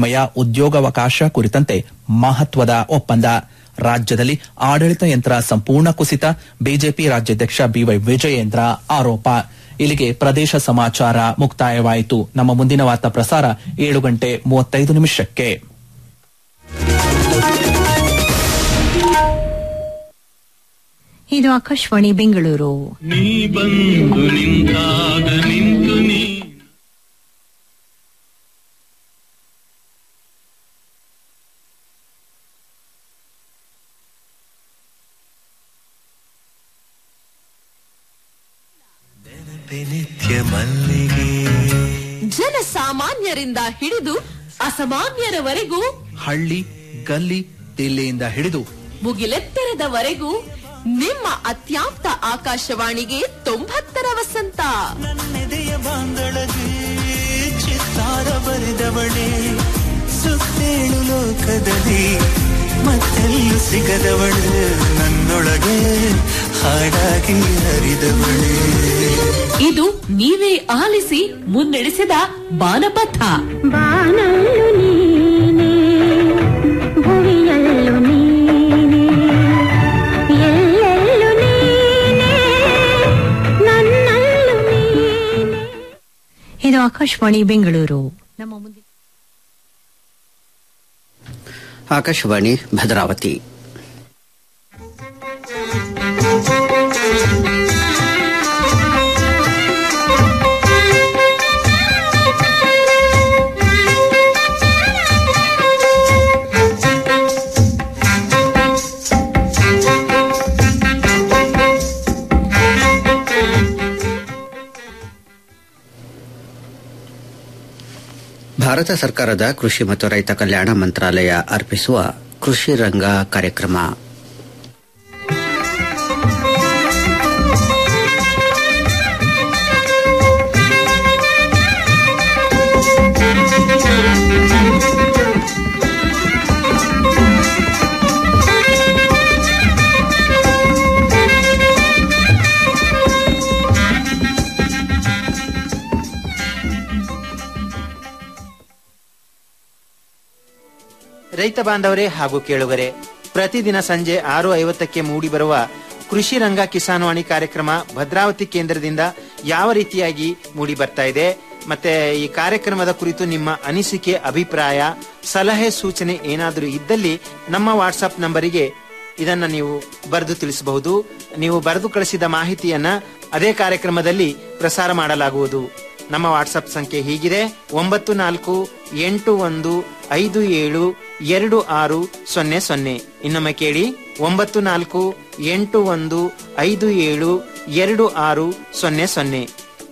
ವಿನಿಮಯ ಉದ್ಯೋಗಾವಕಾಶ ಕುರಿತಂತೆ ಮಹತ್ವದ ಒಪ್ಪಂದ ರಾಜ್ಯದಲ್ಲಿ ಆಡಳಿತ ಯಂತ್ರ ಸಂಪೂರ್ಣ ಕುಸಿತ ಬಿಜೆಪಿ ರಾಜ್ಯಾಧ್ಯಕ್ಷ ಬಿವೈ ವಿಜಯೇಂದ್ರ ಆರೋಪ ಇಲ್ಲಿಗೆ ಪ್ರದೇಶ ಸಮಾಚಾರ ಮುಕ್ತಾಯವಾಯಿತು ನಮ್ಮ ಮುಂದಿನ ವಾರ್ತಾ ಪ್ರಸಾರ ಏಳು ಗಂಟೆ ಮೂವತ್ತೈದು ನಿಮಿಷಕ್ಕೆ ಇದು ಆಕಾಶವಾಣಿ ಬೆಂಗಳೂರು ನೀ ಬಂದು ನಿಂತಾಗ ನಿಂತು ನೀ ನಿತ್ಯ ಮಲ್ಲಿಗೆ ಜನಸಾಮಾನ್ಯರಿಂದ ಹಿಡಿದು ಅಸಾಮಾನ್ಯರವರೆಗೂ ಹಳ್ಳಿ ಗಲ್ಲಿ ದಿಲ್ಲಿಯಿಂದ ಹಿಡಿದು ಮುಗಿಲೆತ್ತರದವರೆಗೂ ನಿಮ್ಮ ಅತ್ಯಾಪ್ತ ಆಕಾಶವಾಣಿಗೆ ತೊಂಬತ್ತರ ವಸಂತ ನನ್ನೆದೆಯ ಬಾಂಗಳಗೆ ಚಿತ್ತಾರ ಬರೆದವಳೆ ಸುತ್ತೇಳು ಲೋಕದಲ್ಲಿ ಮತ್ತೆಲ್ಲೂ ಸಿಗದವಳು ನನ್ನೊಳಗೆ ಹಾಡಾಗಿ ಹರಿದವಳೆ ಇದು ನೀವೇ ಆಲಿಸಿ ಮುನ್ನಡೆಸಿದ ಬಾನಪಥ ಬಾನಲ್ಲು ನೀನೆ ಭುವಿಯಲ್ಲು ನೀನೆ ಎಲ್ಲೆಲ್ಲು ನೀನೆ ನನ್ನಲ್ಲು ನೀನೆ ಇದು ಆಕಾಶವಾಣಿ ಬೆಂಗಳೂರು ನಮ್ಮ ಮುಂದಿನ ಆಕಾಶವಾಣಿ ಭದ್ರಾವತಿ ಭಾರತ ಸರ್ಕಾರದ ಕೃಷಿ ಮತ್ತು ರೈತ ಕಲ್ಯಾಣ ಮಂತ್ರಾಲಯ ಅರ್ಪಿಸುವ ಕೃಷಿ ರಂಗ ಕಾರ್ಯಕ್ರಮ ರೈತ ಬಾಂಧವರೇ ಹಾಗೂ ಕೇಳುಗರೆ ಪ್ರತಿದಿನ ಸಂಜೆ ಆರು ಐವತ್ತಕ್ಕೆ ಮೂಡಿಬರುವ ಕೃಷಿ ರಂಗ ಕಿಸಾನ್ವಾಣಿ ಕಾರ್ಯಕ್ರಮ ಭದ್ರಾವತಿ ಕೇಂದ್ರದಿಂದ ಯಾವ ರೀತಿಯಾಗಿ ಮೂಡಿ ಬರ್ತಾ ಇದೆ ಮತ್ತೆ ಈ ಕಾರ್ಯಕ್ರಮದ ಕುರಿತು ನಿಮ್ಮ ಅನಿಸಿಕೆ ಅಭಿಪ್ರಾಯ ಸಲಹೆ ಸೂಚನೆ ಏನಾದರೂ ಇದ್ದಲ್ಲಿ ನಮ್ಮ ವಾಟ್ಸ್ಆಪ್ ನಂಬರಿಗೆ ಇದನ್ನ ನೀವು ಬರೆದು ತಿಳಿಸಬಹುದು ನೀವು ಬರೆದು ಕಳಿಸಿದ ಮಾಹಿತಿಯನ್ನ ಅದೇ ಕಾರ್ಯಕ್ರಮದಲ್ಲಿ ಪ್ರಸಾರ ಮಾಡಲಾಗುವುದು ನಮ್ಮ ವಾಟ್ಸಪ್ ಸಂಖ್ಯೆ ಹೀಗಿದೆ ಒಂಬತ್ತು ನಾಲ್ಕು ಎಂಟು ಒಂದು ಐದು ಏಳು ಎರಡು ಆರು ಸೊನ್ನೆ ಸೊನ್ನೆ ಇನ್ನೊಮ್ಮೆ ಕೇಳಿ ಒಂಬತ್ತು ನಾಲ್ಕು ಎಂಟು ಒಂದು ಐದು ಏಳು ಎರಡು ಆರು ಸೊನ್ನೆ ಸೊನ್ನೆ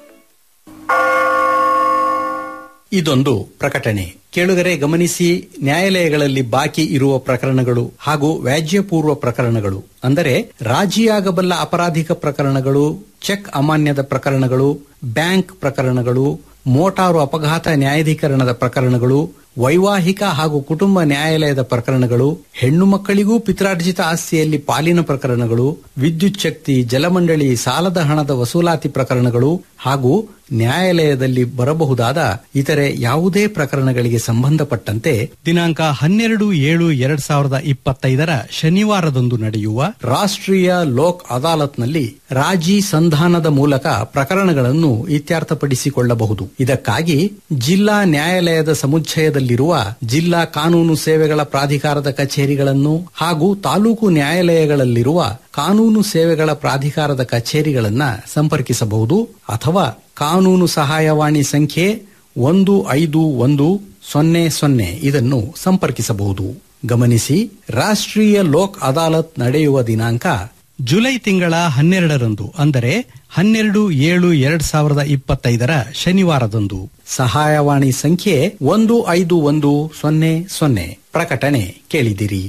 ಇದೊಂದು ಪ್ರಕಟಣೆ ಕೇಳುಗರೆ ಗಮನಿಸಿ ನ್ಯಾಯಾಲಯಗಳಲ್ಲಿ ಬಾಕಿ ಇರುವ ಪ್ರಕರಣಗಳು ಹಾಗೂ ವ್ಯಾಜ್ಯಪೂರ್ವ ಪ್ರಕರಣಗಳು ಅಂದರೆ ರಾಜಿಯಾಗಬಲ್ಲ ಅಪರಾಧಿಕ ಪ್ರಕರಣಗಳು ಚೆಕ್ ಅಮಾನ್ಯದ ಪ್ರಕರಣಗಳು ಬ್ಯಾಂಕ್ ಪ್ರಕರಣಗಳು ಮೋಟಾರು ಅಪಘಾತ ನ್ಯಾಯಾಧೀಕರಣದ ಪ್ರಕರಣಗಳು ವೈವಾಹಿಕ ಹಾಗೂ ಕುಟುಂಬ ನ್ಯಾಯಾಲಯದ ಪ್ರಕರಣಗಳು ಹೆಣ್ಣು ಮಕ್ಕಳಿಗೂ ಪಿತ್ರಾರ್ಜಿತ ಆಸ್ತಿಯಲ್ಲಿ ಪಾಲಿನ ಪ್ರಕರಣಗಳು ವಿದ್ಯುತ್ ಶಕ್ತಿ ಜಲಮಂಡಳಿ ಸಾಲದ ಹಣದ ವಸೂಲಾತಿ ಪ್ರಕರಣಗಳು ಹಾಗೂ ನ್ಯಾಯಾಲಯದಲ್ಲಿ ಬರಬಹುದಾದ ಇತರೆ ಯಾವುದೇ ಪ್ರಕರಣಗಳಿಗೆ ಸಂಬಂಧಪಟ್ಟಂತೆ ದಿನಾಂಕ ಹನ್ನೆರಡು ಏಳು ಎರಡ್ ಸಾವಿರದ ಇಪ್ಪತ್ತೈದರ ಶನಿವಾರದಂದು ನಡೆಯುವ ರಾಷ್ಟ್ರೀಯ ಲೋಕ್ ಅದಾಲತ್ನಲ್ಲಿ ರಾಜಿ ಸಂಧಾನದ ಮೂಲಕ ಪ್ರಕರಣಗಳನ್ನು ಇತ್ಯರ್ಥಪಡಿಸಿಕೊಳ್ಳಬಹುದು ಇದಕ್ಕಾಗಿ ಜಿಲ್ಲಾ ನ್ಯಾಯಾಲಯದ ಸಮುಚ್ಚಯದಲ್ಲಿರುವ ಜಿಲ್ಲಾ ಕಾನೂನು ಸೇವೆಗಳ ಪ್ರಾಧಿಕಾರದ ಕಚೇರಿಗಳನ್ನು ಹಾಗೂ ತಾಲೂಕು ನ್ಯಾಯಾಲಯಗಳಲ್ಲಿರುವ ಕಾನೂನು ಸೇವೆಗಳ ಪ್ರಾಧಿಕಾರದ ಕಚೇರಿಗಳನ್ನು ಸಂಪರ್ಕಿಸಬಹುದು ಅಥವಾ ಕಾನೂನು ಸಹಾಯವಾಣಿ ಸಂಖ್ಯೆ ಒಂದು ಐದು ಒಂದು ಸೊನ್ನೆ ಸೊನ್ನೆ ಇದನ್ನು ಸಂಪರ್ಕಿಸಬಹುದು ಗಮನಿಸಿ ರಾಷ್ಟ್ರೀಯ ಲೋಕ್ ಅದಾಲತ್ ನಡೆಯುವ ದಿನಾಂಕ ಜುಲೈ ತಿಂಗಳ ಹನ್ನೆರಡರಂದು ಅಂದರೆ ಹನ್ನೆರಡು ಏಳು ಎರಡ್ ಸಾವಿರದ ಇಪ್ಪತ್ತೈದರ ಶನಿವಾರದಂದು ಸಹಾಯವಾಣಿ ಸಂಖ್ಯೆ ಒಂದು ಐದು ಒಂದು ಸೊನ್ನೆ ಸೊನ್ನೆ ಪ್ರಕಟಣೆ ಕೇಳಿದಿರಿ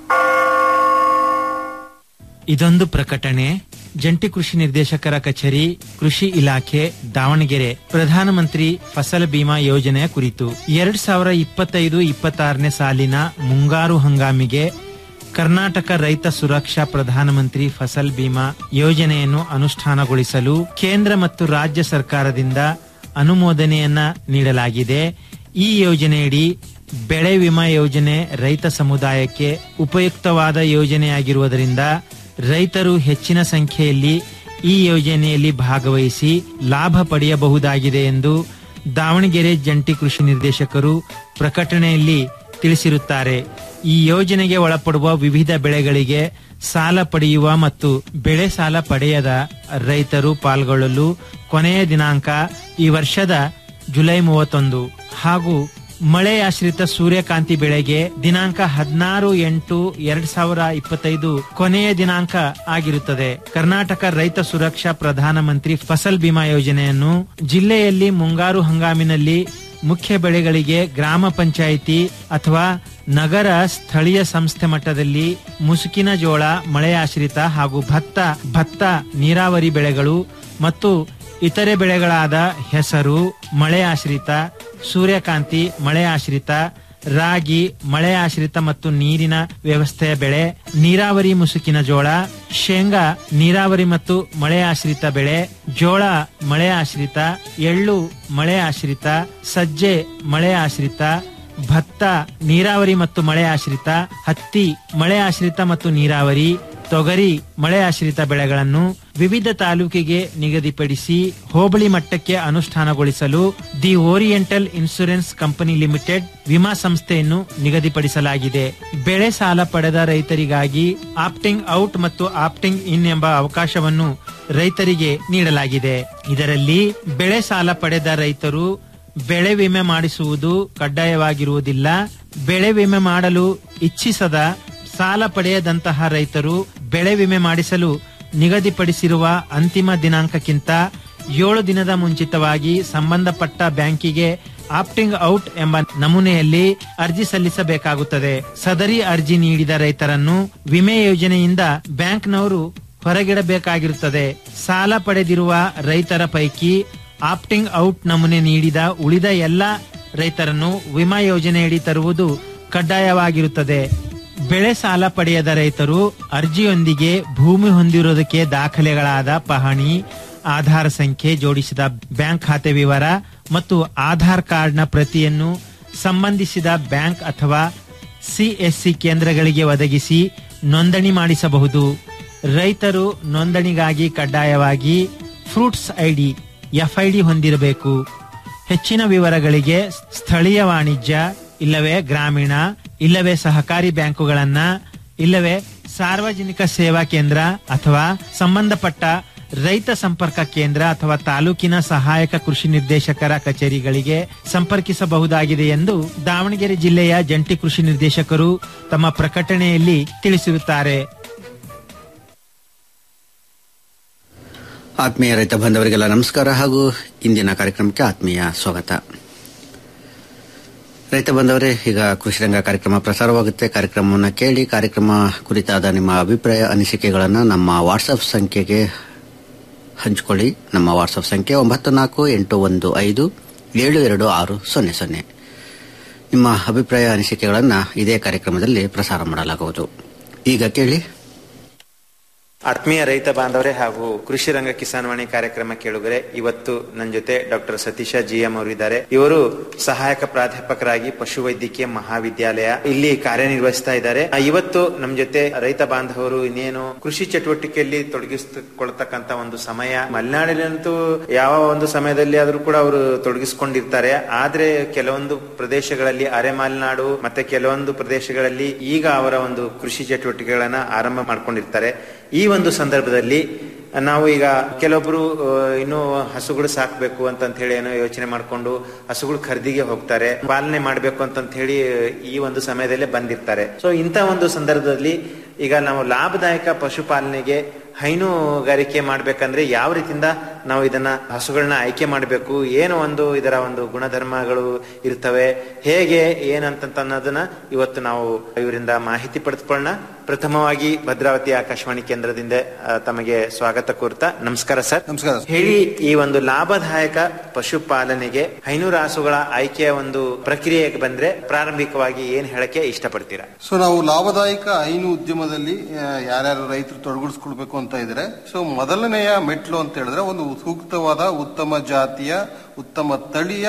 ಇದೊಂದು ಪ್ರಕಟಣೆ ಜಂಟಿ ಕೃಷಿ ನಿರ್ದೇಶಕರ ಕಚೇರಿ ಕೃಷಿ ಇಲಾಖೆ ದಾವಣಗೆರೆ ಪ್ರಧಾನಮಂತ್ರಿ ಫಸಲ್ ಬಿಮಾ ಯೋಜನೆಯ ಕುರಿತು ಎರಡ್ ಸಾವಿರ ಇಪ್ಪತ್ತೈದು ಇಪ್ಪತ್ತಾರನೇ ಸಾಲಿನ ಮುಂಗಾರು ಹಂಗಾಮಿಗೆ ಕರ್ನಾಟಕ ರೈತ ಸುರಕ್ಷಾ ಪ್ರಧಾನಮಂತ್ರಿ ಫಸಲ್ ಬಿಮಾ ಯೋಜನೆಯನ್ನು ಅನುಷ್ಠಾನಗೊಳಿಸಲು ಕೇಂದ್ರ ಮತ್ತು ರಾಜ್ಯ ಸರ್ಕಾರದಿಂದ ಅನುಮೋದನೆಯನ್ನ ನೀಡಲಾಗಿದೆ ಈ ಯೋಜನೆಯಡಿ ಬೆಳೆ ವಿಮಾ ಯೋಜನೆ ರೈತ ಸಮುದಾಯಕ್ಕೆ ಉಪಯುಕ್ತವಾದ ಯೋಜನೆಯಾಗಿರುವುದರಿಂದ ರೈತರು ಹೆಚ್ಚಿನ ಸಂಖ್ಯೆಯಲ್ಲಿ ಈ ಯೋಜನೆಯಲ್ಲಿ ಭಾಗವಹಿಸಿ ಲಾಭ ಪಡೆಯಬಹುದಾಗಿದೆ ಎಂದು ದಾವಣಗೆರೆ ಜಂಟಿ ಕೃಷಿ ನಿರ್ದೇಶಕರು ಪ್ರಕಟಣೆಯಲ್ಲಿ ತಿಳಿಸಿರುತ್ತಾರೆ ಈ ಯೋಜನೆಗೆ ಒಳಪಡುವ ವಿವಿಧ ಬೆಳೆಗಳಿಗೆ ಸಾಲ ಪಡೆಯುವ ಮತ್ತು ಬೆಳೆ ಸಾಲ ಪಡೆಯದ ರೈತರು ಪಾಲ್ಗೊಳ್ಳಲು ಕೊನೆಯ ದಿನಾಂಕ ಈ ವರ್ಷದ ಜುಲೈ ಮೂವತ್ತೊಂದು ಹಾಗೂ ಮಳೆಯಾಶ್ರಿತ ಸೂರ್ಯಕಾಂತಿ ಬೆಳೆಗೆ ದಿನಾಂಕ ಹದಿನಾರು ಎಂಟು ಎರಡ್ ಸಾವಿರ ಇಪ್ಪತ್ತೈದು ಕೊನೆಯ ದಿನಾಂಕ ಆಗಿರುತ್ತದೆ ಕರ್ನಾಟಕ ರೈತ ಸುರಕ್ಷಾ ಪ್ರಧಾನಮಂತ್ರಿ ಫಸಲ್ ಬಿಮಾ ಯೋಜನೆಯನ್ನು ಜಿಲ್ಲೆಯಲ್ಲಿ ಮುಂಗಾರು ಹಂಗಾಮಿನಲ್ಲಿ ಮುಖ್ಯ ಬೆಳೆಗಳಿಗೆ ಗ್ರಾಮ ಪಂಚಾಯಿತಿ ಅಥವಾ ನಗರ ಸ್ಥಳೀಯ ಸಂಸ್ಥೆ ಮಟ್ಟದಲ್ಲಿ ಮುಸುಕಿನ ಜೋಳ ಮಳೆಯಾಶ್ರಿತ ಹಾಗೂ ಭತ್ತ ಭತ್ತ ನೀರಾವರಿ ಬೆಳೆಗಳು ಮತ್ತು ಇತರೆ ಬೆಳೆಗಳಾದ ಹೆಸರು ಮಳೆ ಆಶ್ರಿತ ಸೂರ್ಯಕಾಂತಿ ಮಳೆ ಆಶ್ರಿತ ರಾಗಿ ಮಳೆ ಆಶ್ರಿತ ಮತ್ತು ನೀರಿನ ವ್ಯವಸ್ಥೆಯ ಬೆಳೆ ನೀರಾವರಿ ಮುಸುಕಿನ ಜೋಳ ಶೇಂಗಾ ನೀರಾವರಿ ಮತ್ತು ಮಳೆ ಆಶ್ರಿತ ಬೆಳೆ ಜೋಳ ಮಳೆ ಆಶ್ರಿತ ಎಳ್ಳು ಮಳೆ ಆಶ್ರಿತ ಸಜ್ಜೆ ಮಳೆ ಆಶ್ರಿತ ಭತ್ತ ನೀರಾವರಿ ಮತ್ತು ಮಳೆ ಆಶ್ರಿತ ಹತ್ತಿ ಮಳೆ ಆಶ್ರಿತ ಮತ್ತು ನೀರಾವರಿ ತೊಗರಿ ಮಳೆ ಆಶ್ರಿತ ಬೆಳೆಗಳನ್ನು ವಿವಿಧ ತಾಲೂಕಿಗೆ ನಿಗದಿಪಡಿಸಿ ಹೋಬಳಿ ಮಟ್ಟಕ್ಕೆ ಅನುಷ್ಠಾನಗೊಳಿಸಲು the Oriental Insurance Company Limited ವಿಮಾ ಸಂಸ್ಥೆಯನ್ನು ನಿಗದಿಪಡಿಸಲಾಗಿದೆ ಬೆಳೆ ಸಾಲ ಪಡೆದ ರೈತರಿಗಾಗಿ ಆಪ್ಟಿಂಗ್ ಔಟ್ ಮತ್ತು ಆಪ್ಟಿಂಗ್ ಇನ್ ಎಂಬ ಅವಕಾಶವನ್ನು ರೈತರಿಗೆ ನೀಡಲಾಗಿದೆ ಇದರಲ್ಲಿ ಬೆಳೆ ಸಾಲ ಪಡೆದ ರೈತರು ಬೆಳೆ ವಿಮೆ ಮಾಡಿಸುವುದು ಕಡ್ಡಾಯವಾಗಿರುವುದಿಲ್ಲ ಬೆಳೆ ವಿಮೆ ಮಾಡಲು ಇಚ್ಛಿಸದ ಸಾಲ ಪಡೆಯದಂತಹ ರೈತರು ಬೆಳೆ ವಿಮೆ ಮಾಡಿಸಲು ನಿಗದಿಪಡಿಸಿರುವ ಅಂತಿಮ ದಿನಾಂಕಕ್ಕಿಂತ ಏಳು ದಿನದ ಮುಂಚಿತವಾಗಿ ಸಂಬಂಧಪಟ್ಟ ಬ್ಯಾಂಕಿಗೆ ಆಪ್ಟಿಂಗ್ ಔಟ್ ಎಂಬ ನಮೂನೆಯಲ್ಲಿ ಅರ್ಜಿ ಸಲ್ಲಿಸಬೇಕಾಗುತ್ತದೆ ಸದರಿ ಅರ್ಜಿ ನೀಡಿದ ರೈತರನ್ನು ವಿಮೆ ಯೋಜನೆಯಿಂದ ಬ್ಯಾಂಕ್ನವರು ಹೊರಗಿಡಬೇಕಾಗಿರುತ್ತದೆ ಸಾಲ ಪಡೆದಿರುವ ರೈತರ ಪೈಕಿ ಆಪ್ಟಿಂಗ್ ಔಟ್ ನಮೂನೆ ನೀಡಿದ ಉಳಿದ ಎಲ್ಲ ರೈತರನ್ನು ವಿಮಾ ಯೋಜನೆಯಡಿ ತರುವುದು ಕಡ್ಡಾಯವಾಗಿರುತ್ತದೆ ಬೆಳೆ ಸಾಲ ಪಡೆಯದ ರೈತರು ಅರ್ಜಿಯೊಂದಿಗೆ ಭೂಮಿ ಹೊಂದಿರುವುದಕ್ಕೆ ದಾಖಲೆಗಳಾದ ಪಹಣಿ ಆಧಾರ್ ಸಂಖ್ಯೆ ಜೋಡಿಸಿದ ಬ್ಯಾಂಕ್ ಖಾತೆ ವಿವರ ಮತ್ತು ಆಧಾರ್ ಕಾರ್ಡ್ನ ಪ್ರತಿಯನ್ನು ಸಂಬಂಧಿಸಿದ ಬ್ಯಾಂಕ್ ಅಥವಾ ಸಿಎಸ್ಸಿ ಕೇಂದ್ರಗಳಿಗೆ ಒದಗಿಸಿ ನೋಂದಣಿ ಮಾಡಿಸಬಹುದು ರೈತರು ನೋಂದಣಿಗಾಗಿ ಕಡ್ಡಾಯವಾಗಿ ಫ್ರೂಟ್ಸ್ ಐಡಿ ಎಫ್ಐಡಿ ಹೊಂದಿರಬೇಕು ಹೆಚ್ಚಿನ ವಿವರಗಳಿಗೆ ಸ್ಥಳೀಯ ವಾಣಿಜ್ಯ ಇಲ್ಲವೇ ಗ್ರಾಮೀಣ ಇಲ್ಲವೇ ಸಹಕಾರಿ ಬ್ಯಾಂಕುಗಳನ್ನ ಇಲ್ಲವೇ ಸಾರ್ವಜನಿಕ ಸೇವಾ ಕೇಂದ್ರ ಅಥವಾ ಸಂಬಂಧಪಟ್ಟ ರೈತ ಸಂಪರ್ಕ ಕೇಂದ್ರ ಅಥವಾ ತಾಲೂಕಿನ ಸಹಾಯಕ ಕೃಷಿ ನಿರ್ದೇಶಕರ ಕಚೇರಿಗಳಿಗೆ ಸಂಪರ್ಕಿಸಬಹುದಾಗಿದೆ ಎಂದು ದಾವಣಗೆರೆ ಜಿಲ್ಲೆಯ ಜಂಟಿ ಕೃಷಿ ನಿರ್ದೇಶಕರು ತಮ್ಮ ಪ್ರಕಟಣೆಯಲ್ಲಿ ತಿಳಿಸಿರುತ್ತಾರೆ ಆತ್ಮೀಯ ರೈತ ಬಾಂಧವರಿಗೆಲ್ಲ ನಮಸ್ಕಾರ ಹಾಗೂ ಇಂದಿನ ಕಾರ್ಯಕ್ರಮಕ್ಕೆ ಆತ್ಮೀಯ ಸ್ವಾಗತ ರೈತ ಬಂದವರೇ ಈಗ ಕೃಷಿ ರಂಗ ಕಾರ್ಯಕ್ರಮ ಪ್ರಸಾರವಾಗುತ್ತೆ ಕಾರ್ಯಕ್ರಮವನ್ನು ಕೇಳಿ ಕಾರ್ಯಕ್ರಮ ಕುರಿತಾದ ನಿಮ್ಮ ಅಭಿಪ್ರಾಯ ಅನಿಸಿಕೆಗಳನ್ನು ನಮ್ಮ ವಾಟ್ಸಪ್ ಸಂಖ್ಯೆಗೆ ಹಂಚಿಕೊಳ್ಳಿ ನಮ್ಮ ವಾಟ್ಸಪ್ ಸಂಖ್ಯೆ ಒಂಬತ್ತು ನಾಲ್ಕು ಎಂಟು ಒಂದು ಐದು ಏಳು ಎರಡು ಆರು ಸೊನ್ನೆ ಸೊನ್ನೆ ನಿಮ್ಮ ಅಭಿಪ್ರಾಯ ಅನಿಸಿಕೆಗಳನ್ನು ಇದೇ ಕಾರ್ಯಕ್ರಮದಲ್ಲಿ ಪ್ರಸಾರ ಮಾಡಲಾಗುವುದು ಈಗ ಕೇಳಿ ಆತ್ಮೀಯ ರೈತ ಬಾಂಧವರೇ ಹಾಗೂ ಕೃಷಿ ರಂಗ ಕಿಸಾನ್ವಾಣಿ ಕಾರ್ಯಕ್ರಮ ಕೇಳುಗರೆ ಇವತ್ತು ನನ್ನ ಜೊತೆ ಡಾಕ್ಟರ್ ಸತೀಶ ಜಿ ಎಂ ಅವರಿದ್ದಾರೆ ಇವರು ಸಹಾಯಕ ಪ್ರಾಧ್ಯಾಪಕರಾಗಿ ಪಶುವೈದ್ಯಕೀಯ ಮಹಾವಿದ್ಯಾಲಯ ಇಲ್ಲಿ ಕಾರ್ಯನಿರ್ವಹಿಸ್ತಾ ಇದ್ದಾರೆ ಆ, ಇವತ್ತು ನಮ್ಮ ಜೊತೆ ರೈತ ಬಾಂಧವರು ಇನ್ನೇನು ಕೃಷಿ ಚಟುವಟಿಕೆಯಲ್ಲಿ ತೊಡಗಿಸಿಕೊಳ್ತಕ್ಕಂತ ಒಂದು ಸಮಯ ಮಲೆನಾಡಿನಂತೂ ಯಾವ ಒಂದು ಸಮಯದಲ್ಲಿ ಆದ್ರೂ ಕೂಡ ಅವರು ತೊಡಗಿಸಿಕೊಂಡಿರ್ತಾರೆ ಆದ್ರೆ ಕೆಲವೊಂದು ಪ್ರದೇಶಗಳಲ್ಲಿ ಅರೆ ಮಲೆನಾಡು ಮತ್ತೆ ಕೆಲವೊಂದು ಪ್ರದೇಶಗಳಲ್ಲಿ ಈಗ ಅವರ ಒಂದು ಕೃಷಿ ಚಟುವಟಿಕೆಗಳನ್ನ ಆರಂಭ ಮಾಡ್ಕೊಂಡಿರ್ತಾರೆ ಈ ಒಂದು ಸಂದರ್ಭದಲ್ಲಿ ನಾವು ಈಗ ಕೆಲವೊಬ್ರು ಆ, ಇನ್ನು ಹಸುಗಳು ಸಾಕ್ಬೇಕು ಅಂತ ಹೇಳಿ ಏನೋ ಯೋಚನೆ ಮಾಡ್ಕೊಂಡು ಹಸುಗಳು ಖರೀದಿಗೆ ಹೋಗ್ತಾರೆ ಪಾಲನೆ ಮಾಡ್ಬೇಕು ಅಂತ ಹೇಳಿ ಈ ಒಂದು ಸಮಯದಲ್ಲೇ ಬಂದಿರ್ತಾರೆ ಸೊ ಇಂಥ ಒಂದು ಸಂದರ್ಭದಲ್ಲಿ ಈಗ ನಾವು ಲಾಭದಾಯಕ ಪಶುಪಾಲನೆಗೆ ಹೈನುಗಾರಿಕೆ ಮಾಡ್ಬೇಕಂದ್ರೆ ಯಾವ ರೀತಿಯಿಂದ ನಾವು ಇದನ್ನ ಹಸುಗಳನ್ನ ಆಯ್ಕೆ ಮಾಡಬೇಕು ಏನು ಒಂದು ಇದರ ಒಂದು ಗುಣಧರ್ಮಗಳು ಇರ್ತವೆ ಹೇಗೆ ಏನಂತ ಅನ್ನೋದನ್ನ ಇವತ್ತು ನಾವು ಇವರಿಂದ ಮಾಹಿತಿ ಪಡೆದುಕೊಳ್ಳೋಣ ಪ್ರಥಮವಾಗಿ ಭದ್ರಾವತಿ ಆಕಾಶವಾಣಿ ಕೇಂದ್ರದಿಂದ ಆ, ತಮಗೆ ಸ್ವಾಗತ ಕೋರ್ತಾ ನಮಸ್ಕಾರ ಸರ್ ನಮಸ್ಕಾರ ಹೇಳಿ ಈ ಒಂದು ಲಾಭದಾಯಕ ಪಶುಪಾಲನೆಗೆ ಹೈನೂರು ಹಸುಗಳ ಆಯ್ಕೆಯ ಒಂದು ಪ್ರಕ್ರಿಯೆಗೆ ಬಂದ್ರೆ ಪ್ರಾರಂಭಿಕವಾಗಿ ಏನ್ ಹೇಳಕ್ಕೆ ಇಷ್ಟಪಡ್ತೀರಾ ಸೊ ನಾವು ಲಾಭದಾಯಕ ಹೈನು ಉದ್ಯಮದಲ್ಲಿ ಆ, ಯಾರ್ಯಾರು ರೈತರು ತೊಡಗಿಸ್ಕೊಳ್ಬೇಕು ಅಂತ ಇದ್ರೆ ಸೊ ಮೊದಲನೆಯ ಮೆಟ್ಲು ಅಂತ ಹೇಳಿದ್ರೆ ಒಂದು ಸೂಕ್ತವಾದ ಉತ್ತಮ ಜಾತಿಯ ಉತ್ತಮ ತಳಿಯ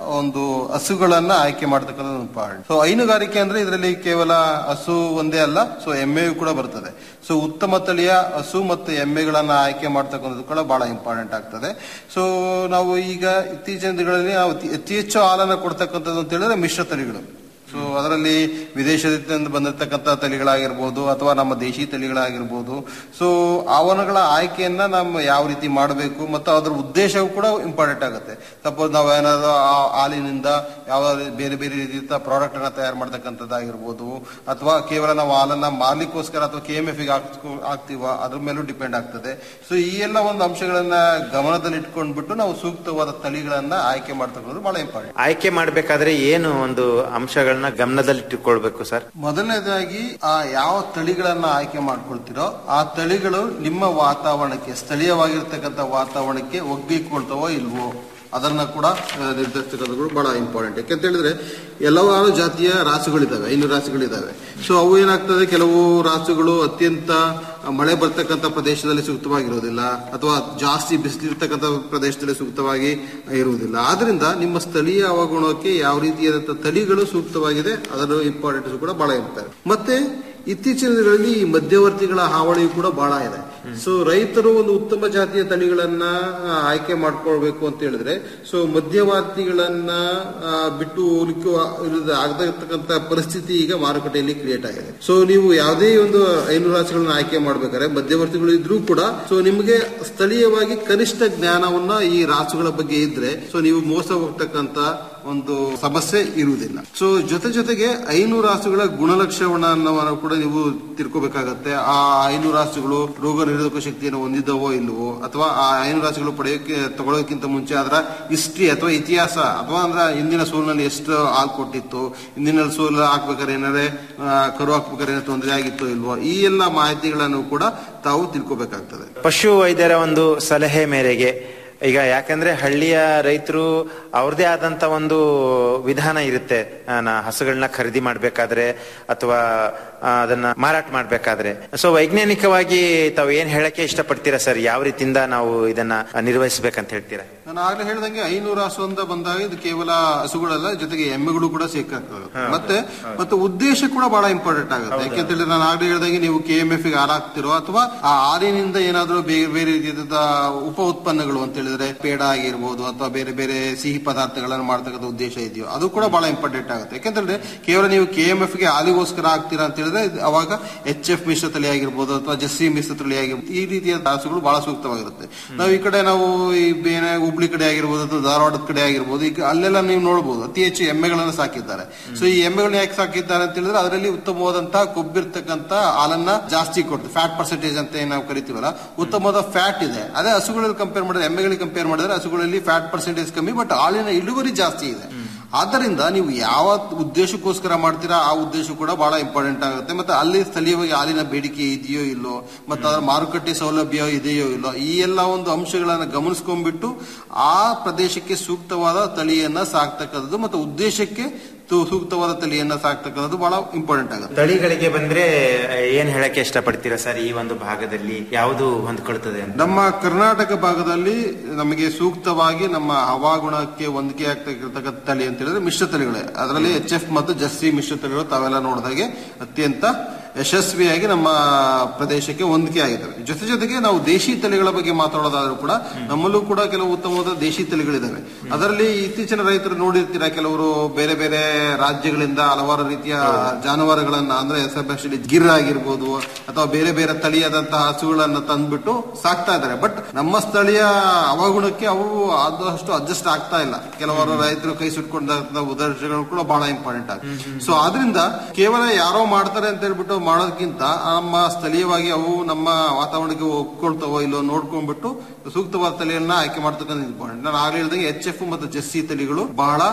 ಒಂದು ಹಸುಗಳನ್ನ ಆಯ್ಕೆ ಮಾಡ್ತಕ್ಕಂಥದ್ದು ಇಂಪಾರ್ಟೆಂಟ್ ಸೊ ಹೈನುಗಾರಿಕೆ ಅಂದ್ರೆ ಇದರಲ್ಲಿ ಕೇವಲ ಹಸು ಒಂದೇ ಅಲ್ಲ ಸೊ ಎಮ್ಮೆಯು ಕೂಡ ಬರ್ತದೆ ಸೊ ಉತ್ತಮ ತಳಿಯ ಹಸು ಮತ್ತು ಎಮ್ಮೆಗಳನ್ನ ಆಯ್ಕೆ ಮಾಡ್ತಕ್ಕಂಥದ್ದು ಕೂಡ ಬಹಳ ಇಂಪಾರ್ಟೆಂಟ್ ಆಗ್ತದೆ ಸೊ ನಾವು ಈಗ ಇತ್ತೀಚಿನ ದಿನಗಳಲ್ಲಿ ನಾವು ಅತಿ ಅತಿ ಹೆಚ್ಚು ಹಾಲನ್ನ ಕೊಡ್ತಕ್ಕಂಥದ್ದು ಅಂತ ಹೇಳಿದ್ರೆ ಮಿಶ್ರ ತಳಿಗಳು ಸೊ ಅದರಲ್ಲಿ ವಿದೇಶದಿಂದ ಬಂದಿರತಕ್ಕಂಥ ತಳಿಗಳಾಗಿರ್ಬೋದು ಅಥವಾ ನಮ್ಮ ದೇಶಿ ತಳಿಗಳಾಗಿರ್ಬೋದು ಸೊ ಅವನಗಳ ಆಯ್ಕೆಯನ್ನ ನಾವು ಯಾವ ರೀತಿ ಮಾಡಬೇಕು ಮತ್ತು ಅದರ ಉದ್ದೇಶವೂ ಕೂಡ ಇಂಪಾರ್ಟೆಂಟ್ ಆಗುತ್ತೆ ಸಪೋಸ್ ನಾವು ಏನಾದ್ರು ಆ ಹಾಲಿನಿಂದ ಯಾವ ಬೇರೆ ಬೇರೆ ರೀತಿಯ ಪ್ರಾಡಕ್ಟ್ ಅನ್ನ ತಯಾರು ಮಾಡ್ತಕ್ಕಂಥದ್ದಾಗಿರ್ಬೋದು ಅಥವಾ ಕೇವಲ ನಾವು ಹಾಲನ್ನ ಮಾರ್ಲಿಕ್ಕೋಸ್ಕರ ಅಥವಾ ಕೆ ಎಂ ಎಫ್ ಆಗ್ತೀವ ಅದ್ರ ಮೇಲೂ ಡಿಪೆಂಡ್ ಆಗ್ತದೆ ಸೊ ಈ ಎಲ್ಲ ಒಂದು ಅಂಶಗಳನ್ನ ಗಮನದಲ್ಲಿ ಇಟ್ಕೊಂಡ್ಬಿಟ್ಟು ನಾವು ಸೂಕ್ತವಾದ ತಳಿಗಳನ್ನ ಆಯ್ಕೆ ಮಾಡ್ತಕ್ಕಂಥದ್ದು ಬಹಳ ಇಂಪಾರ್ಟೆಂಟ್ ಆಯ್ಕೆ ಮಾಡ್ಬೇಕಾದ್ರೆ ಏನು ಒಂದು ಅಂಶಗಳನ್ನ ಗಮನದಲ್ಲಿಟ್ಟುಕೊಳ್ಬೇಕು ಸರ್ ಮೊದಲನೇದಾಗಿ ಆ ಯಾವ ತಳಿಗಳನ್ನ ಆಯ್ಕೆ ಮಾಡ್ಕೊಳ್ತಿರೋ ಆ ತಳಿಗಳು ನಿಮ್ಮ ವಾತಾವರಣಕ್ಕೆ ಸ್ಥಳೀಯವಾಗಿರ್ತಕ್ಕಂಥ ವಾತಾವರಣಕ್ಕೆ ಒಗ್ಗಿಕೊಳ್ತಾವೋ ಇಲ್ವೋ ಅದನ್ನ ಕೂಡ ಆ, ನಿರ್ಧರಿಸ್ತಕ್ಕಂಥದ್ದು ಬಹಳ ಇಂಪಾರ್ಟೆಂಟ್ ಯಾಕಂತ ಹೇಳಿದ್ರೆ ಹಲವಾರು ಜಾತಿಯ ರಾಸುಗಳಿದಾವೆ ಐನೂರು ರಾಸುಗಳಿದಾವೆ ಸೊ ಅವು ಏನಾಗ್ತದೆ ಕೆಲವು ರಾಸುಗಳು ಅತ್ಯಂತ ಮಳೆ ಬರ್ತಕ್ಕಂಥ ಪ್ರದೇಶದಲ್ಲಿ ಸೂಕ್ತವಾಗಿರೋದಿಲ್ಲ ಅಥವಾ ಜಾಸ್ತಿ ಬಿಸಿಲಿರ್ತಕ್ಕಂಥ ಪ್ರದೇಶದಲ್ಲಿ ಸೂಕ್ತವಾಗಿ ಇರುವುದಿಲ್ಲ ಆದ್ರಿಂದ ನಿಮ್ಮ ಸ್ಥಳೀಯ ಹವಾಗುಣಕ್ಕೆ ಯಾವ ರೀತಿಯಾದಂತಹ ತಳಿಗಳು ಸೂಕ್ತವಾಗಿದೆ ಅದರ ಇಂಪಾರ್ಟೆನ್ಸ್ ಕೂಡ ಬಹಳ ಇರ್ತದೆ ಮತ್ತೆ ಇತ್ತೀಚಿನ ದಿನಗಳಲ್ಲಿ ಈ ಮಧ್ಯವರ್ತಿಗಳ ಹಾವಳಿಯು ಕೂಡ ಬಹಳ ಇದೆ ಸೊ ರೈತರು ಒಂದು ಉತ್ತಮ ಜಾತಿಯ ತಳಿಗಳನ್ನ ಆ, ಆಯ್ಕೆ ಮಾಡ್ಕೊಳ್ಬೇಕು ಅಂತ ಹೇಳಿದ್ರೆ ಸೊ ಮಧ್ಯವರ್ತಿಗಳನ್ನ ಆ, ಬಿಟ್ಟು ಹೋಲಿಕೆ ಆಗದ ಇರ್ತಕ್ಕಂಥ ಪರಿಸ್ಥಿತಿ ಈಗ ಮಾರುಕಟ್ಟೆಯಲ್ಲಿ ಕ್ರಿಯೇಟ್ ಆಗಿದೆ ಸೊ ನೀವು ಯಾವುದೇ ಒಂದು ಐನೂರು ರಾಶಿಗಳನ್ನ ಆಯ್ಕೆ ಮಾಡ್ಬೇಕಾದ್ರೆ ಮಧ್ಯವರ್ತಿಗಳು ಇದ್ರೂ ಕೂಡ ಸೊ ನಿಮಗೆ ಸ್ಥಳೀಯವಾಗಿ ಕನಿಷ್ಠ ಜ್ಞಾನವನ್ನ ಈ ರಾಸುಗಳ ಬಗ್ಗೆ ಇದ್ರೆ ಸೊ ನೀವು ಮೋಸ ಹೋಗ್ತಕ್ಕಂತ ಒಂದು ಸಮಸ್ಯೆ ಇರುವುದಿಲ್ಲ ಸೊ ಜೊತೆ ಜೊತೆಗೆ ಐನೂರು ರಾಸುಗಳ ಗುಣಲಕ್ಷಣವನ್ನು ಕೂಡ ನೀವು ತಿಳ್ಕೋಬೇಕಾಗತ್ತೆ ಆ ಐನೂರು ರಾಸುಗಳು ರೋಗ ನಿರೋಧಕ ಶಕ್ತಿಯನ್ನು ಹೊಂದಿದ್ದವೋ ಇಲ್ಲವೋ ಅಥವಾ ಆ ಐನೂರು ರಾಸುಗಳು ಪಡೆಯೋಕೆ ತಗೊಳ್ಳೋಕ್ಕಿಂತ ಮುಂಚೆ ಅದರ ಹಿಸ್ಟ್ರಿ ಅಥವಾ ಇತಿಹಾಸ ಅಥವಾ ಅಂದ್ರೆ ಹಿಂದಿನ ಸೋಲಿನಲ್ಲಿ ಎಷ್ಟು ಹಾಲು ಕೊಟ್ಟಿತ್ತು ಹಿಂದಿನ ಸೋಲು ಹಾಕ್ಬೇಕಾದ್ರೆ ಏನಾದ್ರೆ ಆ, ಕರು ಹಾಕ್ಬೇಕಾದ್ರೆ ಏನಾದ್ರು ತೊಂದರೆ ಆಗಿತ್ತೋ ಇಲ್ವೋ ಈ ಎಲ್ಲ ಮಾಹಿತಿಗಳನ್ನು ಕೂಡ ತಾವು ತಿಳ್ಕೋಬೇಕಾಗ್ತದೆ ಪಶು ವೈದ್ಯರ ಒಂದು ಸಲಹೆ ಮೇರೆಗೆ ಈಗ ಯಾಕಂದ್ರೆ ಹಳ್ಳಿಯ ರೈತರು ಅವ್ರದೇ ಆದಂತ ಒಂದು ವಿಧಾನ ಇರುತ್ತೆ ಆ, ನಾ ಹಸುಗಳನ್ನ ಖರೀದಿ ಮಾಡ್ಬೇಕಾದ್ರೆ ಅಥವಾ ಆ, ಅದನ್ನ ಮಾರಾಟ ಮಾಡ್ಬೇಕಾದ್ರೆ ಸೊ ವೈಜ್ಞಾನಿಕವಾಗಿ ತಾವು ಏನ್ ಹೇಳಕ್ಕೆ ಇಷ್ಟಪಡ್ತೀರಾ ಸರ್ ಯಾವ ರೀತಿಯಿಂದ ನಾವು ಇದನ್ನ ನಿರ್ವಹಿಸ್ಬೇಕಂತ ಹೇಳ್ತೀರಾ ನಾನು ಆಗ್ಲೇ ಹೇಳ್ದಂಗೆ ಐನೂರು ಹಸು ಅಂತ ಬಂದಾಗ ಇದು ಕೇವಲ ಹಸುಗಳಲ್ಲ ಜೊತೆಗೆ ಎಮ್ಮೆಗಳು ಕೂಡ ಸೇರ್ಕಾಗ್ತವೆ ಮತ್ತೆ ಮತ್ತೆ ಉದ್ದೇಶ ಕೂಡ ಬಹಳ ಇಂಪಾರ್ಟೆಂಟ್ ಆಗುತ್ತೆ ಯಾಕೆಂತ ಹೇಳಿದ್ರೆ ನಾನು ಆಗ್ಲೇ ಹೇಳ್ದಂಗೆ ನೀವು ಕೆ ಎಂ ಎಫ್ ಗೆ ಹಾಲಾಗ್ತಿರೋ ಅಥವಾ ಆ ಹಾಲಿನಿಂದ ಏನಾದ್ರೂ ಬೇರೆ ಬೇರೆ ರೀತಿಯಾದ ಉಪ ಉತ್ಪನ್ನಗಳು ಅಂತ ಹೇಳಿದ್ರೆ ಪೇಡ ಆಗಿರ್ಬೋದು ಅಥವಾ ಬೇರೆ ಬೇರೆ ಸಿಹಿ ಪದಾರ್ಥಗಳನ್ನು ಮಾಡ್ತಕ್ಕಂಥ ಉದ್ದೇಶ ಇದೆಯೋ ಅದು ಕೂಡ ಬಹಳ ಇಂಪಾರ್ಟೆಂಟ್ ಆಗುತ್ತೆ ಯಾಕಂತಂದ್ರೆ ಕೇವಲ ನೀವು ಕೆ ಎಂ ಎಫ್ ಗೆ ಹಾಲಿಗೋಸ್ಕರ ಆಗ್ತೀರಾ ಅಂತ ಹೇಳಿದ್ರೆ ಇದು ಅವಾಗ ಎಚ್ ಎಫ್ ಮಿಶ್ರ ತಳಿ ಆಗಿರ್ಬೋದು ಅಥವಾ ಜಸ್ಸಿ ಮಿಶ್ರ ತಳಿ ಆಗಿರ್ಬೋದು ಈ ರೀತಿಯ ಹಸುಗಳು ಬಹಳ ಸೂಕ್ತವಾಗಿರುತ್ತೆ ನಾವು ಈ ಕಡೆ ನಾವು ಈ ಬೇರೆ ಹುಬ್ಳಿ ಕಡೆ ಆಗಿರ್ಬೋದು ಅಥವಾ ಧಾರವಾಡದ ಕಡೆ ಆಗಿರ್ಬೋದು ಈಗ ಅಲ್ಲೆಲ್ಲ ನೀವು ನೋಡಬಹುದು ಅತಿ ಹೆಚ್ಚು ಎಮ್ಮೆಗಳನ್ನು ಸಾಕಿದ್ದಾರೆ ಸೊ ಈ ಎಮ್ಮೆಗಳನ್ನ ಯಾಕೆ ಸಾಕಿದ್ದಾರೆ ಅಂತ ಹೇಳಿದ್ರೆ ಅದರಲ್ಲಿ ಉತ್ತಮವಾದಂತಹ ಕೊಬ್ಬಿರ್ತಕ್ಕಂತ ಹಾಲನ್ನ ಜಾಸ್ತಿ ಕೊಡ್ತದೆ ಫ್ಯಾಟ್ ಪರ್ಸೆಂಟೇಜ್ ಅಂತ ಏನ್ ನಾವು ಕರಿತೀವಲ್ಲ ಉತ್ತಮವಾದ ಫ್ಯಾಟ್ ಇದೆ ಅದೇ ಹಸುಗಳಲ್ಲಿ ಕಂಪೇರ್ ಮಾಡಿದ್ರೆ ಎಮ್ಮೆಗಳಿಗೆ ಕಂಪೇರ್ ಮಾಡಿದ್ರೆ ಹಸುಗಳಲ್ಲಿ ಫ್ಯಾಟ್ ಪರ್ಸೆಂಟೇಜ್ ಕಮ್ಮಿ ಬಟ್ ಹಾಲಿನ ಇಳುವರಿ ಜಾಸ್ತಿ ಇದೆ ಆದ್ದರಿಂದ ನೀವು ಯಾವ ಉದ್ದೇಶಕ್ಕೋಸ್ಕರ ಮಾಡ್ತೀರಾ ಆ ಉದ್ದೇಶ ಕೂಡ ಬಹಳ ಇಂಪಾರ್ಟೆಂಟ್ ಆಗುತ್ತೆ ಮತ್ತೆ ಅಲ್ಲಿ ಸ್ಥಳೀಯವಾಗಿ ಹಾಲಿನ ಬೇಡಿಕೆ ಇದೆಯೋ ಇಲ್ಲೋ ಮತ್ತೆ ಅದರ ಮಾರುಕಟ್ಟೆ ಸೌಲಭ್ಯ ಇದೆಯೋ ಇಲ್ಲೋ ಈ ಎಲ್ಲ ಒಂದು ಅಂಶಗಳನ್ನ ಗಮನಿಸ್ಕೊಂಡ್ಬಿಟ್ಟು ಆ ಪ್ರದೇಶಕ್ಕೆ ಸೂಕ್ತವಾದ ತಳಿಯನ್ನ ಸಾಕ್ತಕ್ಕಂಥದ್ದು ಮತ್ತೆ ಉದ್ದೇಶಕ್ಕೆ ತು- ಸೂಕ್ತವಾದ ತಳಿಯನ್ನ ಸಾಕ್ತಕ್ಕಂಥದ್ದು ಬಹಳ ಇಂಪಾರ್ಟೆಂಟ್ ಆಗುತ್ತೆ ತಳಿಗಳಿಗೆ ಬಂದ್ರೆ ಏನ್ ಹೇಳಕ್ಕೆ ಇಷ್ಟಪಡ್ತೀರಾ ಸರ್ ಈ ಒಂದು ಭಾಗದಲ್ಲಿ ಯಾವುದು ಹೊಂದ್ಕೊಳ್ತದೆ ಅಂತ ನಮ್ಮ ಕರ್ನಾಟಕ ಭಾಗದಲ್ಲಿ ನಮಗೆ ಸೂಕ್ತವಾಗಿ ನಮ್ಮ ಹವಾಗುಣಕ್ಕೆ ಹೊಂದಿಕೆ ಆಗ್ತಕ್ಕಂಥ ತಳಿ ಅಂತ ಹೇಳಿದ್ರೆ ಮಿಶ್ರ ತಳಿಗಳೇ ಅದರಲ್ಲಿ ಎಚ್ ಎಫ್ ಮತ್ತು ಜಸ್ಸಿ ಮಿಶ್ರ ತಳಿಗಳು ತಾವೆಲ್ಲ ನೋಡಿದಾಗೆ ಅತ್ಯಂತ ಯಶಸ್ವಿಯಾಗಿ ನಮ್ಮ ಪ್ರದೇಶಕ್ಕೆ ಹೊಂದಿಕೆ ಆಗಿದ್ದಾವೆ ಜೊತೆ ಜೊತೆಗೆ ನಾವು ದೇಶಿ ತಳಿಗಳ ಬಗ್ಗೆ ಮಾತಾಡೋದಾದ್ರೂ ಕೂಡ ನಮ್ಮಲ್ಲೂ ಕೂಡ ಕೆಲವು ಉತ್ತಮವಾದ ದೇಶಿ ತಳಿಗಳಿದಾವೆ ಅದರಲ್ಲಿ ಇತ್ತೀಚಿನ ರೈತರು ನೋಡಿರ್ತೀರಾ ಕೆಲವರು ಬೇರೆ ಬೇರೆ ರಾಜ್ಯಗಳಿಂದ ಹಲವಾರು ರೀತಿಯ ಜಾನುವಾರುಗಳನ್ನ ಅಂದ್ರೆ ಎಸ್ಪೆಷಲಿ ಗಿರ್ ಆಗಿರ್ಬೋದು ಅಥವಾ ಬೇರೆ ಬೇರೆ ತಳಿಯಾದಂತಹ ಹಸುಗಳನ್ನ ತಂದ್ಬಿಟ್ಟು ಸಾಕ್ತಾ ಇದ್ದಾರೆ ಬಟ್ ನಮ್ಮ ಸ್ಥಳೀಯ ಹವಾಗುಣಕ್ಕೆ ಅವು ಆದಷ್ಟು ಅಡ್ಜಸ್ಟ್ ಆಗ್ತಾ ಇಲ್ಲ ಕೆಲವರು ರೈತರು ಕೈ ಸುಟ್ಕೊಂಡಂತ ಉದಾಹರಣೆಗಳು ಕೂಡ ಬಹಳ ಇಂಪಾರ್ಟೆಂಟ್ ಆಗುತ್ತೆ ಸೊ ಆದ್ರಿಂದ ಕೇವಲ ಯಾರೋ ಮಾಡ್ತಾರೆ ಅಂತ ಹೇಳ್ಬಿಟ್ಟು ಮಾಡೋದಕ್ಕಿಂತ ನಮ್ಮ ಸ್ಥಳೀಯವಾಗಿ ಅವು ನಮ್ಮ ವಾತಾವರಣಕ್ಕೆ ಒಪ್ಕೊಳ್ತಾವೋ ಇಲ್ಲೋ ನೋಡ್ಕೊಂಡ್ಬಿಟ್ಟು ಸೂಕ್ತವಾದ ತಳಿಯನ್ನ ಆಯ್ಕೆ ಮಾಡ್ತಕ್ಕಂಥ ಇಂಪಾರ್ಟೆಂಟ್ ನಾನು ಆಗ್ಲೇ ಹೇಳ್ದಂಗೆ ಎಚ್ ಎಫ್ ಮತ್ತು ಜೆಸ್ಸಿ ತಳಿಗಳು ಬಹಳ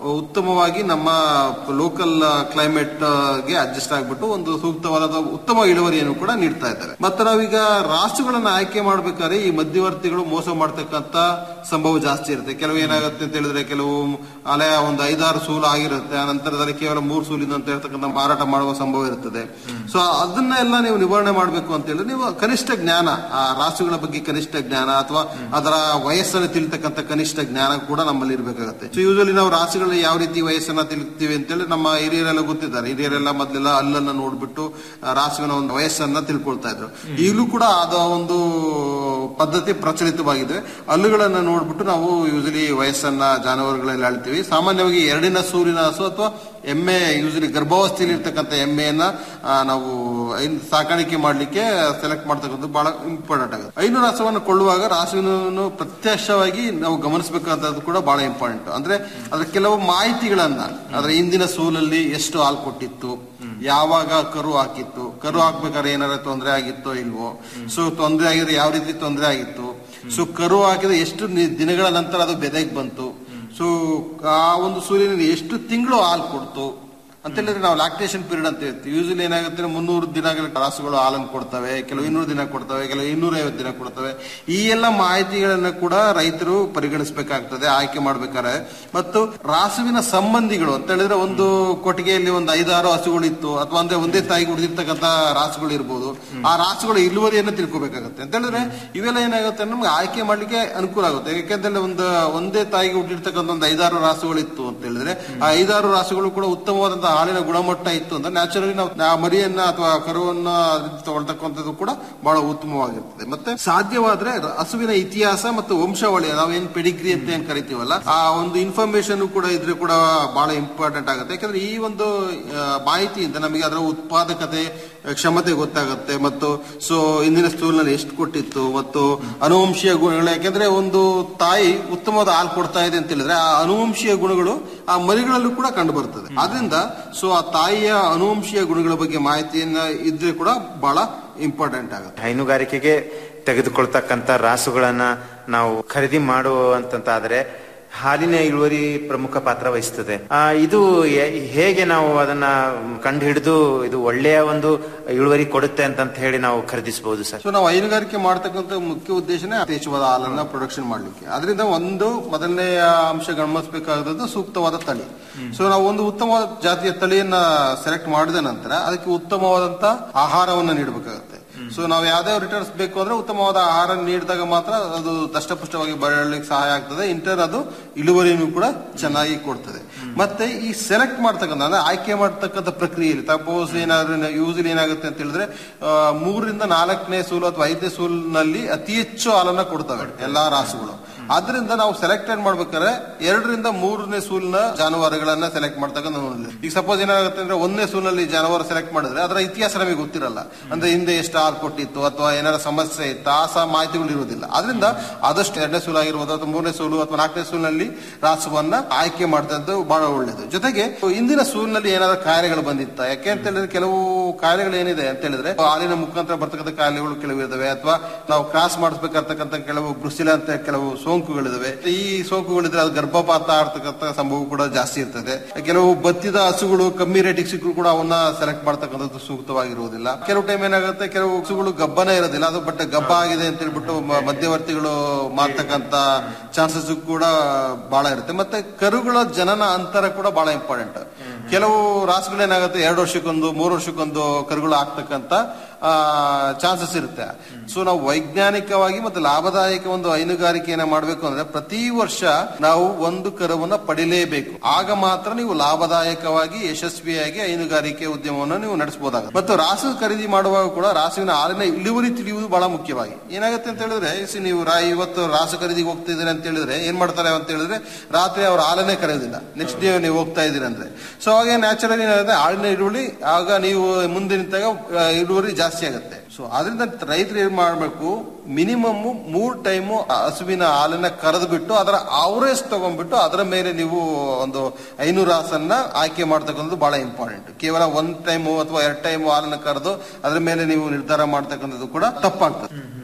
ಉತ್ತಮವಾಗಿ ನಮ್ಮ ಲೋಕಲ್ ಕ್ಲೈಮೇಟ್ ಗೆ ಅಡ್ಜಸ್ಟ್ ಆಗ್ಬಿಟ್ಟು ಒಂದು ಸೂಕ್ತವಾದ ಉತ್ತಮ ಇಳುವರಿಯನ್ನು ಕೂಡ ನೀಡ್ತಾ ಇದ್ದಾರೆ ಮತ್ತೆ ನಾವೀಗ ರಾಸುಗಳನ್ನ ಆಯ್ಕೆ ಮಾಡ್ಬೇಕಾದ್ರೆ ಈ ಮಧ್ಯವರ್ತಿಗಳು ಮೋಸ ಮಾಡ್ತಕ್ಕಂತ ಸಂಭವ ಜಾಸ್ತಿ ಇರುತ್ತೆ ಕೆಲವು ಏನಾಗುತ್ತೆ ಅಂತ ಹೇಳಿದ್ರೆ ಕೆಲವು ಅಲೆ ಒಂದು ಐದಾರು ಸೂಲು ಆಗಿರುತ್ತೆ ಆ ನಂತರದಲ್ಲಿ ಕೇವಲ ಮೂರು ಸೂಲಿನ ಅಂತ ಹೇಳ್ತಕ್ಕಂಥ ಮಾರಾಟ ಮಾಡುವ ಸಂಭವ ಇರ್ತದೆ ಸೊ ಅದನ್ನ ಎಲ್ಲ ನೀವು ನಿವಾರಣೆ ಮಾಡಬೇಕು ಅಂತ ಹೇಳಿದ್ರೆ ನೀವು ಕನಿಷ್ಠ ಜ್ಞಾನ ಆ ರಾಸುಗಳ ಬಗ್ಗೆ ಕನಿಷ್ಠ ಜ್ಞಾನ ಅಥವಾ ಅದರ ವಯಸ್ಸನ್ನು ತಿಳಿತಕ್ಕಂಥ ಕನಿಷ್ಠ ಜ್ಞಾನ ಕೂಡ ನಮ್ಮಲ್ಲಿ ಇರಬೇಕಾಗುತ್ತೆ ಸೊ ಯೂಶಲಿ ನಾವು ರಾಸುಗಳ ಯಾವ ರೀತಿ ವಯಸ್ಸನ್ನ ತಿಳಿತೀವಿ ಅಂತೇಳಿ ನಮ್ಮ ಹಿರಿಯರೆಲ್ಲ ಗೊತ್ತಿದ್ದಾರೆ ಹಿರಿಯರೆಲ್ಲ ಮೊದಲೆಲ್ಲ ಅಲ್ಲನ್ನ ನೋಡ್ಬಿಟ್ಟು ಆ, ರಾಸುವಿನ ಒಂದು ವಯಸ್ಸನ್ನ ತಿಳ್ಕೊಳ್ತಾ ಇದ್ರು ಈಗಲೂ ಕೂಡ ಅದ ಒಂದು ಪದ್ಧತಿ ಪ್ರಚಲಿತವಾಗಿದೆ ಹಲ್ಲುಗಳನ್ನ ನೋಡ್ಬಿಟ್ಟು ನಾವು ಯೂಶಲಿ ವಯಸ್ಸನ್ನ ಜಾನುವಾರುಗಳಲ್ಲಿ ಅಳ್ತೀವಿ ಸಾಮಾನ್ಯವಾಗಿ ಎರಡಿನ ಸೂರಿನ ಹಸು ಅಥವಾ ಎಮ್ಮೆ ಯೂಶಲಿ ಗರ್ಭಾವಸ್ಥೆಯಲ್ಲಿ ಇರ್ತಕ್ಕಂಥ ಎಮ್ಮೆಯನ್ನ ಆ, ನಾವು ಐನ್- ಸಾಕಾಣಿಕೆ ಮಾಡ್ಲಿಕ್ಕೆ ಸೆಲೆಕ್ಟ್ ಮಾಡ್ತಕ್ಕಂಥದ್ದು ಬಹಳ ಇಂಪಾರ್ಟೆಂಟ್ ಆಗುತ್ತೆ ಐನು ರಾಸವನ್ನು ಕೊಳ್ಳುವಾಗ ರಾಸುವಿನ ಪ್ರತ್ಯಕ್ಷವಾಗಿ ನಾವು ಗಮನಿಸಬೇಕಾದದ್ದು ಕೂಡ ಬಹಳ ಇಂಪಾರ್ಟೆಂಟ್ ಅಂದ್ರೆ ಅದ್ರ ಕೆಲವು ಮಾಹಿತಿಗಳನ್ನ ಅದರ ಹಿಂದಿನ ಸೂಲಲ್ಲಿ ಎಷ್ಟು ಹಾಲು ಕೊಟ್ಟಿತ್ತು ಯಾವಾಗ ಕರು ಹಾಕಿತ್ತು ಕರು ಹಾಕ್ಬೇಕಾದ್ರೆ ಏನಾರ ತೊಂದರೆ ಆಗಿತ್ತೋ ಇಲ್ವೋ ಸೊ ತೊಂದರೆ ಆಗಿದ್ರೆ ಯಾವ ರೀತಿ ತೊಂದರೆ ಆಗಿತ್ತು ಸೊ ಕರು ಹಾಕಿದ್ರೆ ಎಷ್ಟು ನಿ- ದಿನಗಳ ನಂತರ ಅದು ಬೆದೆಗೆ ಬಂತು ಸೊ ಆ ಒಂದು ಸೂರ್ಯನಲ್ಲಿ ಎಷ್ಟು ತಿಂಗಳು ಹಾಲು ಕೊಡ್ತು ಅಂತ ಹೇಳಿದ್ರೆ ನಾವು ಲ್ಯಾಕ್ಟೇಷನ್ ಪೀರಿಯಡ್ ಅಂತ ಹೇಳ್ತೀವಿ ಯೂಶಲಿ ಏನಾಗುತ್ತೆ ಮುನ್ನೂರು ದಿನಗಳ ರಾಸುಗಳು ಹಾಲನ್ನು ಕೊಡ್ತವೆ ಕೆಲವು ಇನ್ನೂರು ದಿನ ಕೊಡ್ತವೆ ಕೆಲವು ಇನ್ನೂರ ಐವತ್ತು ದಿನ ಕೊಡ್ತವೆ ಈ ಎಲ್ಲ ಮಾಹಿತಿಗಳನ್ನ ಕೂಡ ರೈತರು ಪರಿಗಣಿಸಬೇಕಾಗ್ತದೆ ಆಯ್ಕೆ ಮಾಡ್ಬೇಕಾದ್ರೆ ಮತ್ತು ರಾಸುವಿನ ಸಂಬಂಧಿಗಳು ಅಂತ ಹೇಳಿದ್ರೆ ಒಂದು ಕೊಟ್ಟಿಗೆಯಲ್ಲಿ ಒಂದು ಐದಾರು ಹಸುಗಳು ಇತ್ತು ಅಥವಾ ಅಂದ್ರೆ ಒಂದೇ ತಾಯಿಗೆ ಉಳಿದಿರ್ತಕ್ಕಂಥ ರಾಸುಗಳು ಇರ್ಬೋದು ಆ ರಾಸುಗಳ ಇಳುವರಿಯನ್ನು ತಿಳ್ಕೊಬೇಕಾಗುತ್ತೆ ಅಂತ ಹೇಳಿದ್ರೆ ಇವೆಲ್ಲ ಏನಾಗುತ್ತೆ ನಮ್ಗೆ ಆಯ್ಕೆ ಮಾಡ್ಲಿಕ್ಕೆ ಅನುಕೂಲ ಆಗುತ್ತೆ ಯಾಕೆಂದ್ರೆ ಒಂದು ಒಂದೇ ತಾಯಿಗೆ ಹುಟ್ಟಿರ್ತಕ್ಕಂಥ ಒಂದು ಐದಾರು ರಾಸುಗಳು ಇತ್ತು ಅಂತ ಹೇಳಿದ್ರೆ ಆ ಐದಾರು ರಾಸುಗಳು ಕೂಡ ಉತ್ತಮವಾದಂತಹ ಹಾಲಿನ ಗುಣಮಟ್ಟ ಇತ್ತು ಅಂದ್ರೆ ನ್ಯಾಚುರಲಿ ನಾವು ಆ ಮರಿಯನ್ನ ಅಥವಾ ಕರುವನ್ನ ತಗೊಳ್ತಕ್ಕಂಥದ್ದು ಕೂಡ ಬಹಳ ಉತ್ತಮವಾಗಿರ್ತದೆ ಮತ್ತೆ ಸಾಧ್ಯವಾದ್ರೆ ರ- ಹಸುವಿನ ಇತಿಹಾಸ ಮತ್ತು ವಂಶಾವಳಿ ನಾವೇನ್ ಪೆಡಿಗ್ರಿ ಅಂತ ಏನ್ ಕರಿತೀವಲ್ಲ ಆ ಒಂದು ಇನ್ಫಾರ್ಮೇಶನ್ ಕೂಡ ಇದ್ರೆ ಕೂಡ ಬಹಳ ಇಂಪಾರ್ಟೆಂಟ್ ಆಗುತ್ತೆ ಯಾಕಂದ್ರೆ ಈ ಒಂದು ಆ, ಮಾಹಿತಿಯಿಂದ ನಮಗೆ ಅದರ ಉತ್ಪಾದಕತೆ ಕ್ಷಮತೆ ಗೊತ್ತಾಗುತ್ತೆ ಮತ್ತು ಸೊ ಇಂದಿನ ಸ್ಟೂಲ್ನಲ್ಲಿ ಎಷ್ಟು ಕೊಟ್ಟಿತ್ತು ಮತ್ತು ಅನುವಂಶೀಯ ಗುಣಗಳು ಯಾಕೆಂದ್ರೆ ಒಂದು ತಾಯಿ ಉತ್ತಮವಾದ ಹಾಲು ಕೊಡ್ತಾ ಇದೆ ಅಂತ ಹೇಳಿದ್ರೆ ಆ ಅನುವಂಶೀಯ ಗುಣಗಳು ಆ ಮರಿಗಳಲ್ಲೂ ಕೂಡ ಕಂಡು ಬರ್ತದೆ ಆದ್ರಿಂದ ಸೊ ಆ ತಾಯಿಯ ಅನುವಂಶೀಯ ಗುಣಗಳ ಬಗ್ಗೆ ಮಾಹಿತಿಯನ್ನ ಇದ್ರೆ ಕೂಡ ಬಹಳ ಇಂಪಾರ್ಟೆಂಟ್ ಆಗುತ್ತೆ ಹೈನುಗಾರಿಕೆಗೆ ತೆಗೆದುಕೊಳ್ತಕ್ಕಂತ ರಾಸುಗಳನ್ನ ನಾವು ಖರೀದಿ ಮಾಡುವಂತಾದ್ರೆ ಹಾಲಿನ ಇಳುವರಿ ಪ್ರಮುಖ ಪಾತ್ರ ವಹಿಸ್ತದೆ ಆ, ಇದು ಎ- ಹೇಗೆ ನಾವು ಅದನ್ನ ಕಂಡು ಹಿಡಿದು ಇದು ಒಳ್ಳೆಯ ಒಂದು ಇಳುವರಿ ಕೊಡುತ್ತೆ ಅಂತ ಹೇಳಿ ನಾವು ಖರೀದಿಸಬಹುದು ಸರ್ ಸೊ ನಾವು ಹೈನುಗಾರಿಕೆ ಮಾಡ್ತಕ್ಕಂಥ ಮುಖ್ಯ ಉದ್ದೇಶನೇ ಯಥೇಚ್ಛವಾದ ಹಾಲನ್ನ ಪ್ರೊಡಕ್ಷನ್ ಮಾಡ್ಲಿಕ್ಕೆ ಅದರಿಂದ ಒಂದು ಮೊದಲನೇ ಅಂಶ ಗಮನಿಸಬೇಕಾದದ್ದು ಸೂಕ್ತವಾದ ತಳಿ ಸೊ ನಾವು ಒಂದು ಉತ್ತಮವಾದ ಜಾತಿಯ ತಳಿಯನ್ನ ಸೆಲೆಕ್ಟ್ ಮಾಡಿದ ನಂತರ ಅದಕ್ಕೆ ಉತ್ತಮವಾದಂತ ಆಹಾರವನ್ನ ನೀಡಬೇಕಾಗುತ್ತೆ ಸೊ ನಾವು ಯಾವ್ದೇ ರಿಟರ್ನ್ಸ್ ಬೇಕು ಅಂದ್ರೆ ಉತ್ತಮವಾದ ಆಹಾರ ನೀಡಿದಾಗ ಮಾತ್ರ ಅದು ದಷ್ಟಪುಷ್ಟವಾಗಿ ಬೆಳೆಯಲಿಕ್ಕೆ ಸಹಾಯ ಆಗ್ತದೆ ಇಂಟರ್ ಅದು ಇಳುವರಿನೂ ಕೂಡ ಚೆನ್ನಾಗಿ ಕೊಡ್ತದೆ ಮತ್ತೆ ಈ ಸೆಲೆಕ್ಟ್ ಮಾಡ್ತಕ್ಕಂಥ ಅಂದ್ರೆ ಆಯ್ಕೆ ಮಾಡ್ತಕ್ಕಂಥ ಪ್ರಕ್ರಿಯೆಯಲ್ಲಿ ಸಪೋಸ್ ಏನಾದ್ರೂ ಯೂಸಲಿ ಏನಾಗುತ್ತೆ ಅಂತ ಹೇಳಿದ್ರೆ ಆ, ಮೂರರಿಂದ ನಾಲ್ಕನೇ ಸೂಲು ಅಥವಾ ಐದನೇ ಸೂಲಿನಲ್ಲಿ ಅತಿ ಹೆಚ್ಚು ಹಾಲನ್ನ ಕೊಡ್ತವೆ ಎಲ್ಲಾ ರಾಸುಗಳು ಆದ್ರಿಂದ ನಾವು ಸೆಲೆಕ್ಟೆಡ್ ಮಾಡ್ಬೇಕಾದ್ರೆ ಎರಡರಿಂದ ಮೂರನೇ ಸೂಲಿನ ಜಾನುವಾರುಗಳನ್ನ ಸೆಲೆಕ್ಟ್ ಮಾಡ್ತಕ್ಕಂಥ ನೋಡಿದ್ವಿ. ಈಗ ಸಪೋಸ್ ಏನಾಗುತ್ತೆ ಅಂದ್ರೆ ಒಂದನೇ ಸೂಲಿನಲ್ಲಿ ಜಾನುವಾರು ಸೆಲೆಕ್ಟ್ ಮಾಡಿದ್ರೆ ಅದರ ಇತಿಹಾಸ ನಮಗೆ ಗೊತ್ತಿರಲ್ಲ ಅಂದ್ರೆ ಹಿಂದೆ ಎಷ್ಟು ಹಾಲು ಕೊಟ್ಟಿತ್ತು ಅಥವಾ ಏನಾರ ಸಮಸ್ಯೆ ಇತ್ತು ಆ ಸಹ ಮಾಹಿತಿಗಳು ಇರುವುದಿಲ್ಲ ಆದ್ರಿಂದ ಆದಷ್ಟು ಎರಡನೇ ಸೂಲು ಆಗಿರ್ಬೋದು ಅಥವಾ ಮೂರನೇ ಸೂಲು ಅಥವಾ ನಾಲ್ಕನೇ ಸೂಲಿನಲ್ಲಿ ರಾಸುವನ್ನ ಆಯ್ಕೆ ಮಾಡ್ತದ್ದು ಬಹಳ ಒಳ್ಳೇದು ಜೊತೆಗೆ ಇಂದಿನ ಸೂಲಿನಲ್ಲಿ ಏನಾದ್ರು ಕಾಯಿಲೆಗಳು ಬಂದಿತ್ತ ಯಾಕೆ ಅಂತ ಹೇಳಿದ್ರೆ ಕೆಲವು ಕಾಯಿಲೆಗಳು ಏನಿದೆ ಅಂತ ಹೇಳಿದ್ರೆ ಹಾಲಿನ ಮುಖಾಂತರ ಬರ್ತಕ್ಕಂಥ ಕಾಯಿಲೆಗಳು ಕೆಲವು ಇದಾವೆ ಅಥವಾ ನಾವು ಕ್ರಾಸ್ ಮಾಡಿಸ್ಬೇಕಾಗ್ತಕ್ಕಂಥ ಕೆಲವು ಬ್ರುಸಿಲ ಅಂತ ಕೆಲವು ಸೋಂಕುಗಳಿದಾವೆ ಈ ಸೋಂಕುಗಳಿದ್ರೆ ಅದು ಗರ್ಭಪಾತ ಆಗ್ತಕ್ಕಂಥ ಸಂಭವ ಕೂಡ ಜಾಸ್ತಿ ಇರ್ತದೆ ಕೆಲವು ಬತ್ತಿದ ಹಸುಗಳು ಕಮ್ಮಿ ರೇಟಿಗೆ ಸಿಕ್ಕರು ಕೂಡ ಅವನ್ನ ಸೆಲೆಕ್ಟ್ ಮಾಡ್ತಕ್ಕಂಥದ್ದು ಸೂಕ್ತವಾಗಿರುವುದಿಲ್ಲ ಕೆಲವು ಟೈಮ್ ಏನಾಗುತ್ತೆ ಕೆಲವು ಹಸುಗಳು ಗಬ್ಬನೇ ಇರೋದಿಲ್ಲ ಅದು ಬಟ್ ಗಬ್ಬ ಆಗಿದೆ ಅಂತ ಹೇಳ್ಬಿಟ್ಟು ಮ- ಮಧ್ಯವರ್ತಿಗಳು ಮಾಡ್ತಕ್ಕಂಥ ಚಾನ್ಸಸ್ ಕೂಡ ಬಹಳ ಇರುತ್ತೆ ಮತ್ತೆ ಕರುಗಳ ಜನನ ಅಂತರ ಕೂಡ ಬಹಳ ಇಂಪಾರ್ಟೆಂಟ್ ಕೆಲವು ರಾಸುಗಳೇನಾಗುತ್ತೆ ಎರಡು ವರ್ಷಕ್ಕೊಂದು ಮೂರು ವರ್ಷಕ್ಕೊಂದು ಕರುಗಳು ಆಗ್ತಕ್ಕಂಥ ಚಾನ್ಸಸ್ ಇರುತ್ತೆ ಸೊ ನಾವು ವೈಜ್ಞಾನಿಕವಾಗಿ ಮತ್ತು ಲಾಭದಾಯಕ ಒಂದು ಹೈನುಗಾರಿಕೆಯನ್ನ ಮಾಡಬೇಕು ಅಂದ್ರೆ ಪ್ರತಿ ವರ್ಷ ನಾವು ಒಂದು ಕರುವನ್ನ ಪಡಿಲೇಬೇಕು ಆಗ ಮಾತ್ರ ನೀವು ಲಾಭದಾಯಕವಾಗಿ ಯಶಸ್ವಿಯಾಗಿ ಹೈನುಗಾರಿಕೆ ಉದ್ಯಮವನ್ನು ನೀವು ನಡೆಸಬಹುದಾಗುತ್ತೆ ಮತ್ತು ರಾಸು ಖರೀದಿ ಮಾಡುವಾಗ ಕೂಡ ರಾಸುವಿನ ಹಾಲಿನ ಇಳುವರಿ ತಿಳಿಯುವುದು ಬಹಳ ಮುಖ್ಯವಾಗಿ ಏನಾಗುತ್ತೆ ಅಂತ ಹೇಳಿದ್ರೆ ಸಿ ನೀವು ರಾ ಇವತ್ತು ರಾಸು ಖರೀದಿಗೆ ಹೋಗ್ತಿದ್ದೀರಿ ಅಂತ ಹೇಳಿದ್ರೆ ಏನ್ ಮಾಡ್ತಾರೆ ಅಂತ ಹೇಳಿದ್ರೆ ರಾತ್ರಿ ಅವ್ರ ಹಾಲನ್ನೇ ಕರೆಯೋದಿಲ್ಲ ನೆಕ್ಸ್ಟ್ ಡೇ ನೀವು ಹೋಗ್ತಾ ಇದ್ದೀರಿ ಅಂದ್ರೆ ಸೊ ಅವಾಗ ನ್ಯಾಚುರಲಿ ಏನಾಗುತ್ತೆ ಹಾಲಿನ ಇಳುವರಿ ಆಗ ನೀವು ಮುಂದೆ ನಿಂತಾಗ ಆ, ಇಳುವರಿ ಜಾಸ್ತಿ ಆಗುತ್ತೆ ಸೊ ಅದರಿಂದ ರೈತರು ಏನ್ ಮಾಡ್ಬೇಕು ಮಿನಿಮಮ್ ಮೂರ್ ಟೈಮು ಹಸುವಿನ ಹಾಲನ್ನ ಕರೆದು ಬಿಟ್ಟು ಅದರ ಅವರೇಜ್ ತಗೊಂಡ್ಬಿಟ್ಟು ಅದರ ಮೇಲೆ ನೀವು ಒಂದು ಐನೂರು ರಾಸನ್ನ ಆಯ್ಕೆ ಮಾಡ್ತಕ್ಕಂಥದ್ದು ಬಹಳ ಇಂಪಾರ್ಟೆಂಟ್ ಕೇವಲ ಒಂದ್ ಟೈಮು ಅಥವಾ ಎರಡ್ ಟೈಮು ಹಾಲನ್ನ ಕರೆದು ಅದರ ಮೇಲೆ ನೀವು ನಿರ್ಧಾರ ಮಾಡ್ತಕ್ಕಂಥದ್ದು ಕೂಡ ತಪ್ಪಾಗ್ತದೆ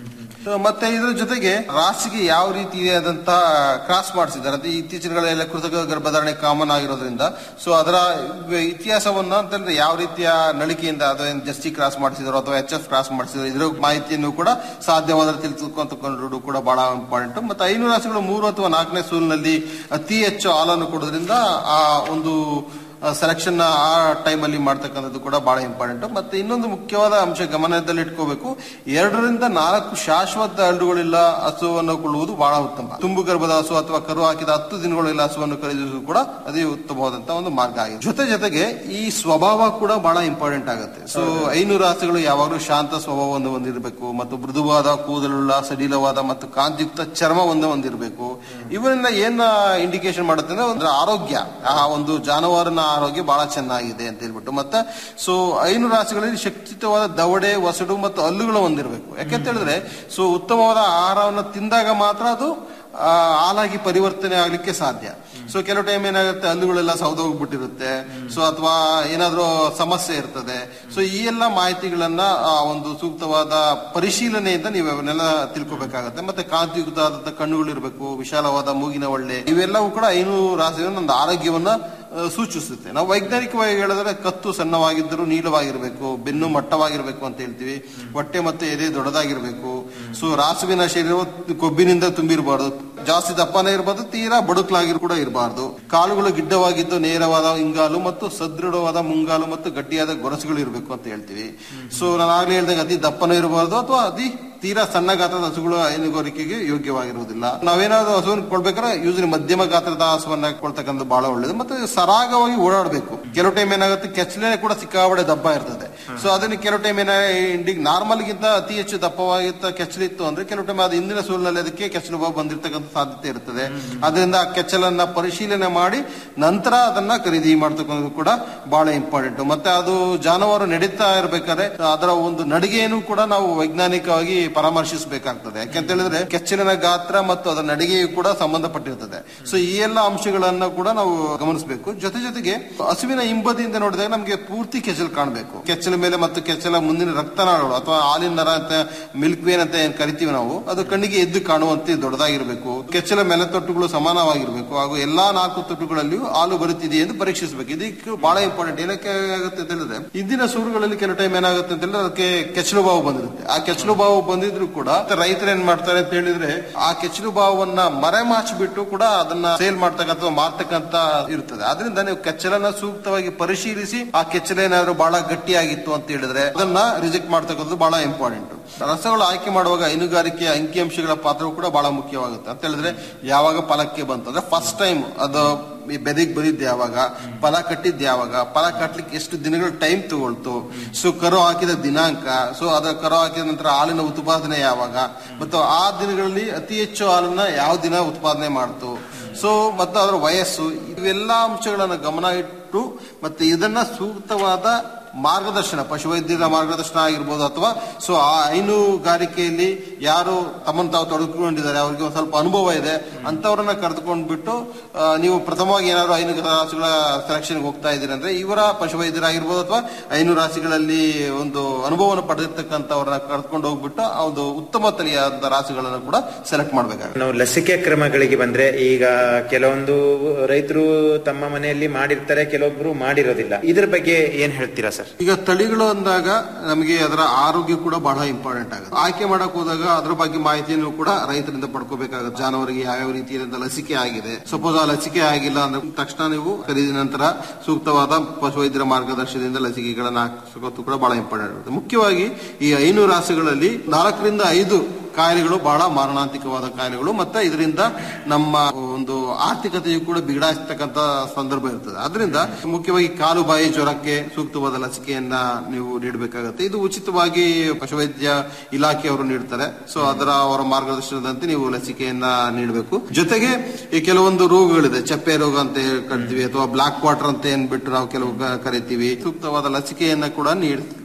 So, ಮತ್ತೆ ಇದ್ರ ಜೊತೆಗೆ ರಾಸಿಗೆ ಯಾವ ರೀತಿಯಾದಂತಹ ಕ್ರಾಸ್ ಮಾಡಿಸಿದ್ದಾರೆ ಅದು ಇತ್ತೀಚಿನಗಳೆಲ್ಲ ಕೃತಕ ಗರ್ಭಧಾರಣೆ ಕಾಮನ್ ಆಗಿರೋದ್ರಿಂದ ಸೊ ಅದರ ಇತಿಹಾಸವನ್ನ ಅಂತಂದ್ರೆ ಯಾವ ರೀತಿಯ ನಳಿಕೆಯಿಂದ ಅಥವಾ ಜಸ್ಟಿ ಕ್ರಾಸ್ ಮಾಡಿಸಿದ್ರು ಅಥವಾ ಎಚ್ ಎಫ್ ಕ್ರಾಸ್ ಮಾಡಿಸಿದ್ರು ಇದ್ರ ಮಾಹಿತಿಯನ್ನು ಕೂಡ ಸಾಧ್ಯವಾದ್ರೆ ತಿಳಿದುಕೊಂಡ್ರು ಕೂಡ ಬಹಳ ಇಂಪಾರ್ಟೆಂಟ್ ಮತ್ತೆ ಐನೂರು ರಾಶಿಗಳು ಮೂರು ಅಥವಾ ನಾಲ್ಕನೇ ಸೂಲಿನಲ್ಲಿ ಅತಿ ಹೆಚ್ಚು ಹಾಲನ್ನು ಕೊಡೋದ್ರಿಂದ ಆ ಒಂದು ಸೆಲೆಕ್ಷನ್ ಆ ಟೈಮಲ್ಲಿ ಮಾಡ್ತಕ್ಕಂಥದ್ದು ಕೂಡ ಬಹಳ ಇಂಪಾರ್ಟೆಂಟ್ ಮತ್ತೆ ಇನ್ನೊಂದು ಮುಖ್ಯವಾದ ಅಂಶ ಗಮನದಲ್ಲಿ ಇಟ್ಕೋಬೇಕು ಎರಡರಿಂದ ನಾಲ್ಕು ಶಾಶ್ವತ ಹಳ್ಳುಗಳಿಲ್ಲ ಹಸುವನ್ನು ಕೊಳ್ಳುವುದು ಬಹಳ ಉತ್ತಮ ತುಂಬು ಗರ್ಭದ ಹಸು ಅಥವಾ ಕರು ಹಾಕಿದ ಹತ್ತು ದಿನಗಳಿಲ್ಲ ಹಸುವನ್ನು ಖರೀದಿಸುವುದು ಕೂಡ ಅದೇ ಉತ್ತಮವಾದಂತಹ ಒಂದು ಮಾರ್ಗ ಆಗಿದೆ ಜೊತೆ ಜೊತೆಗೆ ಈ ಸ್ವಭಾವ ಕೂಡ ಬಹಳ ಇಂಪಾರ್ಟೆಂಟ್ ಆಗುತ್ತೆ ಸೊ ಐನೂರು ರಾಸುಗಳು ಯಾವಾಗಲೂ ಶಾಂತ ಸ್ವಭಾವವನ್ನು ಹೊಂದಿರಬೇಕು ಮತ್ತು ಮೃದುವಾದ ಕೂದಲುಳ್ಳ ಸಡಿಲವಾದ ಮತ್ತು ಕಾಂತಿಯುಕ್ತ ಚರ್ಮವನ್ನು ಹೊಂದಿರಬೇಕು ಇವರಿಂದ ಏನ್ ಇಂಡಿಕೇಶನ್ ಮಾಡುತ್ತೆ ಅಂದ್ರೆ ಒಂದು ಆರೋಗ್ಯ ಆ ಒಂದು ಜಾನುವಾರಿನ ಆರೋಗ್ಯ ಬಹಳ ಚೆನ್ನಾಗಿದೆ ಅಂತ ಹೇಳ್ಬಿಟ್ಟು ಮತ್ತೆ ಸೊ ಐನೂರು ರಾಶಿಗಳಲ್ಲಿ ಶಕ್ತಿಯುತವಾದ ದವಡೆ ಒಸಡು ಮತ್ತು ಹಲ್ಲುಗಳು ಹೊಂದಿರಬೇಕು ಯಾಕೆಂತ ಹೇಳಿದ್ರೆ ಸೊ ಉತ್ತಮವಾದ ಆಹಾರವನ್ನು ತಿಂದಾಗ ಮಾತ್ರ ಅದು ಆ, ಹಾಲಾಗಿ ಪರಿವರ್ತನೆ ಆಗ್ಲಿಕ್ಕೆ ಸಾಧ್ಯ ಸೊ ಕೆಲವು ಟೈಮ್ ಏನಾಗುತ್ತೆ ಹಲ್ಲುಗಳೆಲ್ಲ ಸೌದೋಗ್ಬಿಟ್ಟಿರುತ್ತೆ ಸೊ ಅಥವಾ ಏನಾದ್ರೂ ಸಮಸ್ಯೆ ಇರ್ತದೆ ಸೊ ಈ ಎಲ್ಲ ಮಾಹಿತಿಗಳನ್ನ ಆ ಒಂದು ಸೂಕ್ತವಾದ ಪರಿಶೀಲನೆಯಿಂದ ನೀವು ಅವನ್ನೆಲ್ಲ ತಿಳ್ಕೊಬೇಕಾಗತ್ತೆ ಮತ್ತೆ ಕಾಂತಿಯುಕ್ತವಾದ ಕಣ್ಣುಗಳಿರ್ಬೇಕು ವಿಶಾಲವಾದ ಮೂಗಿನ ಒಳ್ಳೆ ಇವೆಲ್ಲವೂ ಕೂಡ ಐನೂರು ರಾಶಿಯ ಒಂದು ಆರೋಗ್ಯವನ್ನ ಆ, ಸೂಚಿಸುತ್ತೆ ನಾವು ವೈಜ್ಞಾನಿಕವಾಗಿ ಹೇಳಿದ್ರೆ ಕತ್ತು ಸಣ್ಣವಾಗಿದ್ದರೂ ನೀಳವಾಗಿರ್ಬೇಕು ಬೆನ್ನು ಮಟ್ಟವಾಗಿರ್ಬೇಕು ಅಂತ ಹೇಳ್ತೀವಿ ಹೊಟ್ಟೆ ಮತ್ತೆ ಎದೆ ದೊಡ್ಡದಾಗಿರ್ಬೇಕು ಸೊ ರಾಸುವಿನ ಶರೀರ ಕೊಬ್ಬಿನಿಂದ ತುಂಬಿರಬಾರ್ದು ಜಾಸ್ತಿ ದಪ್ಪನೇ ಇರಬಾರ್ದು ತೀರಾ ಬಡುಕಲಾಗಿ ಕೂಡ ಇರಬಾರ್ದು ಕಾಲುಗಳು ಗಿಡ್ಡವಾಗಿದ್ದು ನೇರವಾದ ಹಿಂಗಾಲು ಮತ್ತು ಸದೃಢವಾದ ಮುಂಗಾಲು ಮತ್ತು ಗಟ್ಟಿಯಾದ ಗೊರಸುಗಳು ಇರಬೇಕು ಅಂತ ಹೇಳ್ತೀವಿ ಸೊ ನಾನು ಆಗ್ಲೇ ಹೇಳ್ದಂಗೆ ಅತಿ ದಪ್ಪನೂ ಇರಬಾರ್ದು ಅಥವಾ ಅತಿ ತೀರಾ ಸಣ್ಣ ಗಾತ್ರದ ಹಸುಗಳು ಹೈನುಗಾರಿಕೆಗೆ ಯೋಗ್ಯವಾಗಿರುವುದಿಲ್ಲ ನಾವೇನಾದ್ರೂ ಹಸುವನ್ನು ಕೊಡ್ಬೇಕಾದ್ರೆ ಯೂಸ್ಲಿ ಮಧ್ಯಮ ಗಾತ್ರದ ಹಸುವನ್ನ ಕೊಡ್ತಕ್ಕಂಥ ಬಹಳ ಒಳ್ಳೇದು ಮತ್ತೆ ಸರಾಗವಾಗಿ ಓಡಾಡಬೇಕು ಕೆಲವು ಟೈಮ್ ಏನಾಗುತ್ತೆ ಕೆಚ್ಚಲೆ ಕೂಡ ಸಿಕ್ಕಾಬಡೆ ದಪ್ಪ ಇರ್ತದೆ ಸೊ ಅದನ್ನ ಕೆಲವು ಟೈಮ್ ಏನಾಗಿ ನಾರ್ಮಲ್ ಗಿಂತ ಅತಿ ಹೆಚ್ಚು ದಪ್ಪವಾಗಿತ್ತ ಕೆಚ್ಚಲು ಇತ್ತು ಅಂದ್ರೆ ಕೆಲವು ಟೈಮ್ ಅದು ಹಿಂದಿನ ಸೂಲಿನಲ್ಲಿ ಅದಕ್ಕೆ ಕೆಚ್ಚಲು ಬಾವು ಬಂದಿರತಕ್ಕಂಥ ಸಾಧ್ಯತೆ ಇರ್ತದೆ ಅದರಿಂದ ಆ ಕೆಚ್ಚಲನ್ನ ಪರಿಶೀಲನೆ ಮಾಡಿ ನಂತರ ಅದನ್ನ ಖರೀದಿ ಮಾಡ್ತಕ್ಕಂಥದ್ದು ಕೂಡ ಬಹಳ ಇಂಪಾರ್ಟೆಂಟ್ ಮತ್ತೆ ಅದು ಜಾನುವಾರು ನಡೀತಾ ಇರ್ಬೇಕಾದ್ರೆ ಅದರ ಒಂದು ನಡಿಗೆಯನ್ನು ಕೂಡ ನಾವು ವೈಜ್ಞಾನಿಕವಾಗಿ ಪರಾಮರ್ಶಿಸಬೇಕಾಗ್ತದೆ ಯಾಕೆಂತ ಹೇಳಿದ್ರೆ ಕೆಚ್ಚಲಿನ ಗಾತ್ರ ಮತ್ತು ಅದರ ನಡಿಗೆಯು ಕೂಡ ಸಂಬಂಧಪಟ್ಟಿರ್ತದೆ ಸೊ ಈ ಎಲ್ಲ ಅಂಶಗಳನ್ನ ಕೂಡ ನಾವು ಗಮನಿಸಬೇಕು ಜೊತೆ ಜೊತೆಗೆ ಹಸುವಿನ ಹಿಂಬದಿಯಿಂದ ನೋಡಿದಾಗ ನಮಗೆ ಪೂರ್ತಿ ಕೆಚ್ಚಲು ಕಾಣಬೇಕು ಕೆಚ್ಚಲ ಮೇಲೆ ಮತ್ತು ಕೆಚ್ಚಲ ಮುಂದಿನ ರಕ್ತನಾಳಗಳು ಅಥವಾ ಹಾಲಿನ ನರ ಅಂತ ಮಿಲ್ಕ್ ವೇನ್ ಅಂತ ಏನ್ ಕರಿತೀವಿ ನಾವು ಅದು ಕಣ್ಣಿಗೆ ಎದ್ದು ಕಾಣುವಂತೆ ದೊಡ್ಡದಾಗಿರ್ಬೇಕು ಕೆಚ್ಚಲ ಮೇಲೆ ತೊಟ್ಟುಗಳು ಸಮಾನವಾಗಿರ್ಬೇಕು ಹಾಗೂ ಎಲ್ಲಾ ನಾಲ್ಕು ತೊಟ್ಟುಗಳಲ್ಲಿಯೂ ಹಾಲು ಬರುತ್ತಿದೆ ಎಂದು ಪರೀಕ್ಷಿಸಬೇಕು ಇದಕ್ಕೆ ಬಹಳ ಇಂಪಾರ್ಟೆಂಟ್ ಏನಕ್ಕೆ ಆಗುತ್ತೆ ಅಂತ ಹೇಳಿದ್ರೆ ಇಂದಿನ ಸೂರುಗಳಲ್ಲಿ ಕೆಲವು ಟೈಮ್ ಏನಾಗುತ್ತೆ ಅಂತ ಹೇಳಿದ್ರೆ ಅದಕ್ಕೆ ಕೆಚ್ಚಲು ಬಾವು ಬಂದಿರುತ್ತೆ ಆ ಕೆಚ್ಚಲು ಬಾವು ಬಂದಿದ್ರು ಕೂಡ ರೈತರು ಏನ್ ಮಾಡ್ತಾರೆ ಅಂತ ಹೇಳಿದ್ರೆ ಆ ಕೆಚ್ಚಲು ಬಾವನ್ನ ಮರೆಮಾಚಿಬಿಟ್ಟು ಕೂಡ ಅದನ್ನ ಸೇಲ್ ಮಾಡ್ತಕ್ಕಂಥ ಮಾರ್ತಕ್ಕಂತ ಇರ್ತದೆ ಅದರಿಂದ ನೀವು ಕೆಚ್ಚಲನ್ನ ಸೂಕ್ತವಾಗಿ ಪರಿಶೀಲಿಸಿ ಆ ಕೆಚ್ಚಲ ಏನಾದ್ರು ಬಹಳ ಗಟ್ಟಿಯಾಗಿತ್ತು ಅಂತ ಹೇಳಿದ್ರೆ ಅದನ್ನ ರಿಜೆಕ್ಟ್ ಮಾಡ್ತಕ್ಕಂಥದ್ದು ಬಹಳ ಇಂಪಾರ್ಟೆಂಟ್ ರಸಗಳು ಆಯ್ಕೆ ಮಾಡುವಾಗ ಹೈನುಗಾರಿಕೆಯ ಅಂಕಿಅಂಶಗಳ ಪಾತ್ರವು ಕೂಡ ಬಹಳ ಮುಖ್ಯವಾಗುತ್ತೆ ಅಂತ ಹೇಳಿದ್ರೆ ಯಾವಾಗ ಫಲಕ್ಕೆ ಬಂತು ಅಂದ್ರೆ ಫಸ್ಟ್ ಟೈಮ್ ಅದು ಈ ಬೆದಿಗ್ ಬಂದಿದ್ದು ಯಾವಾಗ ಫಲ ಕಟ್ಟಿದ್ದು ಯಾವಾಗ ಫಲ ಕಟ್ಲಿಕ್ಕೆ ಎಷ್ಟು ದಿನಗಳ ಟೈಮ್ ತಗೊಳ್ತು ಸೊ ಕರು ಹಾಕಿದ ದಿನಾಂಕ ಸೊ ಅದ ಕರು ಹಾಕಿದ ನಂತರ ಹಾಲಿನ ಉತ್ಪಾದನೆ ಯಾವಾಗ ಮತ್ತು ಆ ದಿನಗಳಲ್ಲಿ ಅತಿ ಹೆಚ್ಚು ಹಾಲನ್ನ ಯಾವ ದಿನ ಉತ್ಪಾದನೆ ಮಾಡ್ತು ಸೊ ಮತ್ತು ಅದರ ವಯಸ್ಸು ಇವೆಲ್ಲ ಅಂಶಗಳನ್ನು ಗಮನ ಇಟ್ಟು ಮತ್ತೆ ಇದನ್ನ ಸೂಕ್ತವಾದ ಮಾರ್ಗದರ್ಶನ ಪಶುವೈದ್ಯರ ಮಾರ್ಗದರ್ಶನ ಆಗಿರ್ಬೋದು ಅಥವಾ ಸೊ ಆ ಹೈನುಗಾರಿಕೆಯಲ್ಲಿ ಯಾರು ತಮ್ಮನ್ನು ತಾವು ತೊಡಗಿಕೊಂಡಿದ್ದಾರೆ ಅವರಿಗೆ ಒಂದು ಸ್ವಲ್ಪ ಅನುಭವ ಇದೆ ಅಂತವರನ್ನ ಕರೆದುಕೊಂಡು ಬಿಟ್ಟು ಆ, ನೀವು ಪ್ರಥಮವಾಗಿ ಏನಾದ್ರು ಐನು ರಾಶಿಗಳ ಸೆಲೆಕ್ಷನ್ಗೆ ಹೋಗ್ತಾ ಇದ್ದೀರಿ ಅಂದ್ರೆ ಇವರ ಪಶುವೈದ್ಯರಾಗಿರ್ಬೋದು ಅಥವಾ ಐನು ರಾಶಿಗಳಲ್ಲಿ ಒಂದು ಅನುಭವವನ್ನು ಪಡೆದಿರ್ತಕ್ಕಂಥವ್ರನ್ನ ಕರೆದುಕೊಂಡು ಹೋಗ್ಬಿಟ್ಟು ಆ ಒಂದು ಉತ್ತಮ ತಳಿಯಾದ ರಾಶಿಗಳನ್ನು ಕೂಡ ಸೆಲೆಕ್ಟ್ ಮಾಡಬೇಕಾಗುತ್ತೆ ನಾವು ಲಸಿಕೆ ಕ್ರಮಗಳಿಗೆ ಬಂದ್ರೆ ಈಗ ಕೆಲವೊಂದು ರೈತರು ತಮ್ಮ ಮನೆಯಲ್ಲಿ ಮಾಡಿರ್ತಾರೆ ಕೆಲವೊಬ್ರು ಮಾಡಿರೋದಿಲ್ಲ ಇದ್ರ ಬಗ್ಗೆ ಏನ್ ಹೇಳ್ತೀರಾ ಸರ್ ಈಗ ತಳಿಗಳು ಅಂದಾಗ ನಮಗೆ ಅದರ ಆರೋಗ್ಯ ಕೂಡ ಬಹಳ ಇಂಪಾರ್ಟೆಂಟ್ ಆಗುತ್ತೆ ಆಯ್ಕೆ ಮಾಡಕ್ ಹೋದಾಗ ಅದ್ರ ಬಗ್ಗೆ ಮಾಹಿತಿಯನ್ನು ಕೂಡ ರೈತರಿಂದ ಪಡ್ಕೋಬೇಕಾಗುತ್ತೆ ಜಾನುವಾರಿಗೆ ಯಾವ್ಯಾವ ರೀತಿಯಿಂದ ಲಸಿಕೆ ಆಗಿದೆ ಸಪೋಸ್ ಆ ಲಸಿಕೆ ಆಗಿಲ್ಲ ಅಂದ್ರೆ ತಕ್ಷಣ ನೀವು ಖರೀದಿ ನಂತರ ಸೂಕ್ತವಾದ ಪಶುವೈದ್ಯರ ಮಾರ್ಗದರ್ಶನದಿಂದ ಲಸಿಕೆಗಳನ್ನ ಹಾಕಿಸೋದು ಕೂಡ ಬಹಳ ಇಂಪಾರ್ಟೆಂಟ್ ಆಗುತ್ತೆ ಮುಖ್ಯವಾಗಿ ಈ ಐನೂರು ರಾಸುಗಳಲ್ಲಿ ನಾಲ್ಕರಿಂದ ಐದು ಕಾಯಿಲೆಗಳು ಬಹಳ ಮಾರಣಾಂತಿಕವಾದ ಕಾಯಿಲೆಗಳು ಮತ್ತೆ ಇದರಿಂದ ನಮ್ಮ ಒಂದು ಆರ್ಥಿಕತೆಯು ಕೂಡ ಬಿಗಡಾಯಿಸ್ತಕ್ಕಂತ ಸಂದರ್ಭ ಇರ್ತದೆ ಅದರಿಂದ ಮುಖ್ಯವಾಗಿ ಕಾಲು ಬಾಯಿ ಜ್ವರಕ್ಕೆ ಸೂಕ್ತವಾದ ಲಸಿಕೆಯನ್ನ ನೀವು ನೀಡಬೇಕಾಗುತ್ತೆ ಇದು ಉಚಿತವಾಗಿ ಪಶುವೈದ್ಯ ಇಲಾಖೆಯವರು ನೀಡ್ತಾರೆ ಸೊ ಅದರ ಅವರ ಮಾರ್ಗದರ್ಶನದಂತೆ ನೀವು ಲಸಿಕೆಯನ್ನ ನೀಡಬೇಕು ಜೊತೆಗೆ ಈ ಕೆಲವೊಂದು ರೋಗಗಳಿದೆ ಚಪ್ಪೆ ರೋಗ ಅಂತ ಕರಿತೀವಿ ಅಥವಾ ಬ್ಲಾಕ್ ವಾಟರ್ ಅಂತ ಏನ್ಬಿಟ್ಟು ನಾವು ಕೆಲವು ಕ- ಕರಿತೀವಿ ಸೂಕ್ತವಾದ ಲಸಿಕೆಯನ್ನ ಕೂಡ ನೀಡಬೇಕು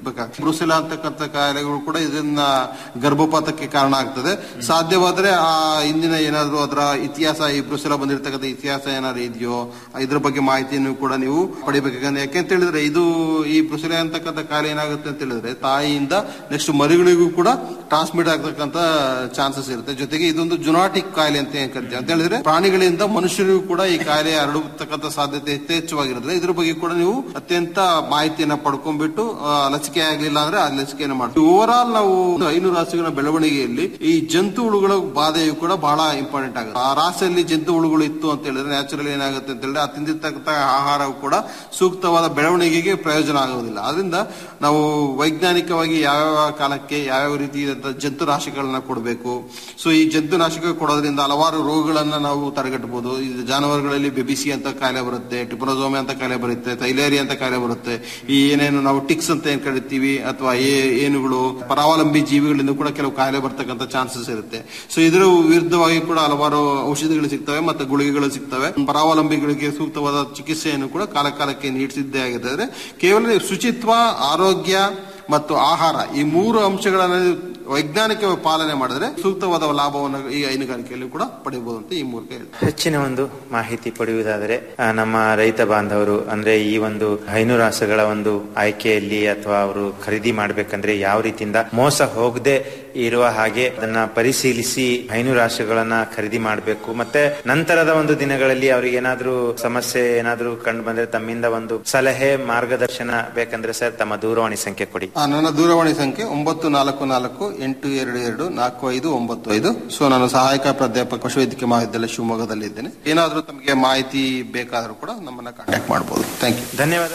ಹುಡುಕ್ಬೇಕಾಗ್ತದೆ ಬ್ರುಸೆಲಾ ಅಂತಕ್ಕಂಥ ಕಾಯಿಲೆಗಳು ಕೂಡ ಇದನ್ನ ಗರ್ಭಪಾತಕ್ಕೆ ಕಾರಣ ಆಗ್ತದೆ ಸಾಧ್ಯವಾದ್ರೆ ಆ ಹಿಂದಿನ ಏನಾದ್ರು ಅದರ ಇತಿಹಾಸ ಈ ಬ್ರುಸೆಲಾ ಬಂದಿರತಕ್ಕಂಥ ಇತಿಹಾಸ ಏನಾದ್ರು ಇದೆಯೋ ಇದ್ರ ಬಗ್ಗೆ ಮಾಹಿತಿಯನ್ನು ಕೂಡ ನೀವು ಪಡಿಬೇಕಾಗಂದ್ರೆ ಯಾಕೆಂತ ಹೇಳಿದ್ರೆ ಇದು ಈ ಬ್ರುಸೆಲಾ ಅಂತಕ್ಕಂಥ ಕಾಯಿಲೆ ಏನಾಗುತ್ತೆ ಅಂತ ಹೇಳಿದ್ರೆ ತಾಯಿಯಿಂದ ನೆಕ್ಸ್ಟ್ ಮರಿಗಳಿಗೂ ಕೂಡ ಟ್ರಾನ್ಸ್ಮಿಟ್ ಆಗ್ತಕ್ಕಂಥ ಚಾನ್ಸಸ್ ಇರುತ್ತೆ ಜೊತೆಗೆ ಇದೊಂದು ಜುನಾಟಿಕ್ ಕಾಯಿಲೆ ಅಂತ ಏನ್ ಕರಿತೀವಿ ಅಂತ ಹೇಳಿದ್ರೆ ಪ್ರಾಣಿಗಳಿಂದ ಮನುಷ್ಯರಿಗೂ ಕೂಡ ಈ ಕಾಯಿಲೆ ಹರಡತಕ್ಕಂಥ ಸಾಧ್ಯತೆ ಯಥೇಚ್ಛವಾಗಿರುತ್ತೆ ಇದ್ರ ಬಗ್ಗೆ ಕೂಡ ನೀವು ಅತ್ಯಂತ ಮಾಹಿತಿಯನ್ನ ಪಡ್ಕೊಂಡ್ಬಿಟ್ಟು ಆ, ಲಸಿಕೆ ಆಗ್ಲಿಲ್ಲ ಅಂದ್ರೆ ಆ ಲಸಿಕೆಯನ್ನು ಮಾಡ್ತೀವಿ ಓವರ್ ಆಲ್ ನಾವು ಐನೂರು ರಾಸುಗಳ ಬೆಳವಣಿಗೆಯಲ್ಲಿ ಈ ಜಂತು ಹುಳುಗಳ ಬಾಧೆಯು ಕೂಡ ಬಹಳ ಇಂಪಾರ್ಟೆಂಟ್ ಆಗುತ್ತೆ ಆ ರಾಶಿಯಲ್ಲಿ ಜಂತು ಹುಳುಗಳು ಇತ್ತು ಅಂತ ಹೇಳಿದ್ರೆ ನ್ಯಾಚುರಲ್ ಏನಾಗುತ್ತೆ ಅಂತ ಹೇಳಿದ್ರೆ ಆ ತಿಂದಿರ್ತಕ್ಕಂಥ ಆಹಾರವು ಕೂಡ ಸೂಕ್ತವಾದ ಬೆಳವಣಿಗೆಗೆ ಪ್ರಯೋಜನ ಆಗುವುದಿಲ್ಲ ಅದರಿಂದ ನಾವು ವೈಜ್ಞಾನಿಕವಾಗಿ ಯಾವ್ಯಾವ ಕಾಲಕ್ಕೆ ಯಾವ್ಯಾವ ರೀತಿಯಾದಂತಹ ಜಂತು ನಾಶಕಗಳನ್ನ ಕೊಡಬೇಕು ಸೊ ಈ ಜಂತು ನಾಶಕ ಕೊಡೋದ್ರಿಂದ ಹಲವಾರು ರೋಗಗಳನ್ನ ನಾವು ತಡೆಗಟ್ಟಬಹುದು ಇದು ಜಾನುವಾರುಗಳಲ್ಲಿ ಬೆಬಿಸಿ ಅಂತ ಕಾಯಿಲೆ ಬರುತ್ತೆ ಟಿಪನೋಸೋಮೆ ಅಂತ ಕಾಯಿಲೆ ಬರುತ್ತೆ ತೈಲೇರಿ ಅಂತ ಕಾಯಿಲೆ ಬರುತ್ತೆ ಈ ಏನೇನು ನಾವು ಟಿಕ್ಸ್ ಅಂತ ಏನ್ ಕರಿತೀವಿ ಅಥವಾ ಏ- ಏನುಗಳು ಪರಾವಲಂಬಿ ಜೀವಿಗಳಿಂದ ಕೂಡ ಕೆಲವು ಕಾಯಿಲೆ ಬರ್ತಕ್ಕಂಥ ಚಾನ್ಸಸ್ ಇರುತ್ತೆ ಸೊ ಇದರ ವಿರುದ್ಧವಾಗಿ ಕೂಡ ಹಲವಾರು ಔಷಧಿಗಳು ಸಿಗ್ತವೆ ಮತ್ತೆ ಗುಳಿಗೆಗಳು ಸಿಗ್ತವೆ ಪರಾವಲಂಬಿಗಳಿಗೆ ಸೂಕ್ತವಾದ ಚಿಕಿತ್ಸೆಯನ್ನು ಕೂಡ ಕಾಲ ಕಾಲಕ್ಕೆ ನೀಡಿಸಿದ್ದೇ ಆಗಿದ್ದಾರೆ ಕೇವಲ ಶುಚಿತ್ವ ಆರೋಗ್ಯ ಮತ್ತು ಆಹಾರ ಈ ಮೂರು ಅಂಶಗಳನ್ನು ವೈಜ್ಞಾನಿಕ ಪಾಲನೆ ಮಾಡಿದ್ರೆ ಸೂಕ್ತವಾದ ಲಾಭವನ್ನು ಈ ಹೈನುಗಾರಿಕೆಯಲ್ಲಿ ಕೂಡ ಪಡೆಯಬಹುದು ಅಂತ ಈ ಮೂಲಕ ಹೇಳ್ತಾರೆ ಹೆಚ್ಚಿನ ಒಂದು ಮಾಹಿತಿ ಪಡೆಯುವುದಾದರೆ ಆ, ನಮ್ಮ ರೈತ ಬಾಂಧವರು ಅಂದ್ರೆ ಈ ಒಂದು ಹೈನುರಾಸಗಳ ಒಂದು ಆಯ್ಕೆಯಲ್ಲಿ ಅಥವಾ ಅವರು ಖರೀದಿ ಮಾಡ್ಬೇಕಂದ್ರೆ ಯಾವ ರೀತಿಯಿಂದ ಮೋಸ ಹೋಗದೆ ಇರುವ ಹಾಗೆ ಅದನ್ನ ಪರಿಶೀಲಿಸಿ ಹೈನುರಾಶಿಗಳನ್ನ ಖರೀದಿ ಮಾಡಬೇಕು ಮತ್ತೆ ನಂತರದ ಒಂದು ದಿನಗಳಲ್ಲಿ ಅವ್ರಿಗೆ ಏನಾದ್ರೂ ಸಮಸ್ಯೆ ಏನಾದ್ರೂ ಕಂಡು ಬಂದ್ರೆ ತಮ್ಮಿಂದ ಒಂದು ಸಲಹೆ ಮಾರ್ಗದರ್ಶನ ಬೇಕಂದ್ರೆ ಸರ್ ತಮ್ಮ ದೂರವಾಣಿ ಸಂಖ್ಯೆ ಕೊಡಿ ಆ, ನನ್ನ ದೂರವಾಣಿ ಸಂಖ್ಯೆ ಒಂಬತ್ತು ನಾಲ್ಕು ನಾಲ್ಕು ಎಂಟು ಎರಡು ಎರಡು ನಾಲ್ಕು ಐದು ಒಂಬತ್ತು ಐದು ಸೊ ನಾನು ಸಹಾಯಕ ಪ್ರಾಧ್ಯಾಪಕ ಪಶುವೈದ್ಯಕೀಯ ಮಹಾವಿದ್ಯಾಲಯ ಶಿವಮೊಗ್ಗದಲ್ಲಿ ಇದ್ದೇನೆ ಏನಾದರೂ ತಮಗೆ ಮಾಹಿತಿ ಬೇಕಾದರೂ ಕೂಡ ನಮ್ಮನ್ನ ಕಾಂಟ್ಯಾಕ್ಟ್ ಮಾಡಬಹುದು ಥ್ಯಾಂಕ್ ಯು ಧನ್ಯವಾದ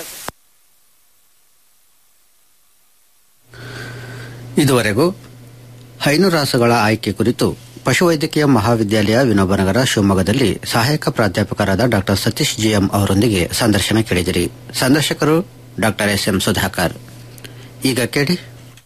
ಇದುವರೆಗೂ ಹೈನುರಾಸುಗಳ ಆಯ್ಕೆ ಕುರಿತು ಪಶುವೈದ್ಯಕೀಯ ಮಹಾವಿದ್ಯಾಲಯ ವಿನೋಬನಗರ ಶಿವಮೊಗ್ಗದಲ್ಲಿ ಸಹಾಯಕ ಪ್ರಾಧ್ಯಾಪಕರಾದ ಡಾಕ್ಟರ್ ಸತೀಶ್ ಜಿಎಂ ಅವರೊಂದಿಗೆ ಸಂದರ್ಶನ ಕೇಳಿದಿರಿ ಸಂದರ್ಶಕರು ಡಾಕ್ಟರ್ ಎಸ್ ಎಂ ಸುಧಾಕರ್ ಈಗ ಕೇಳಿ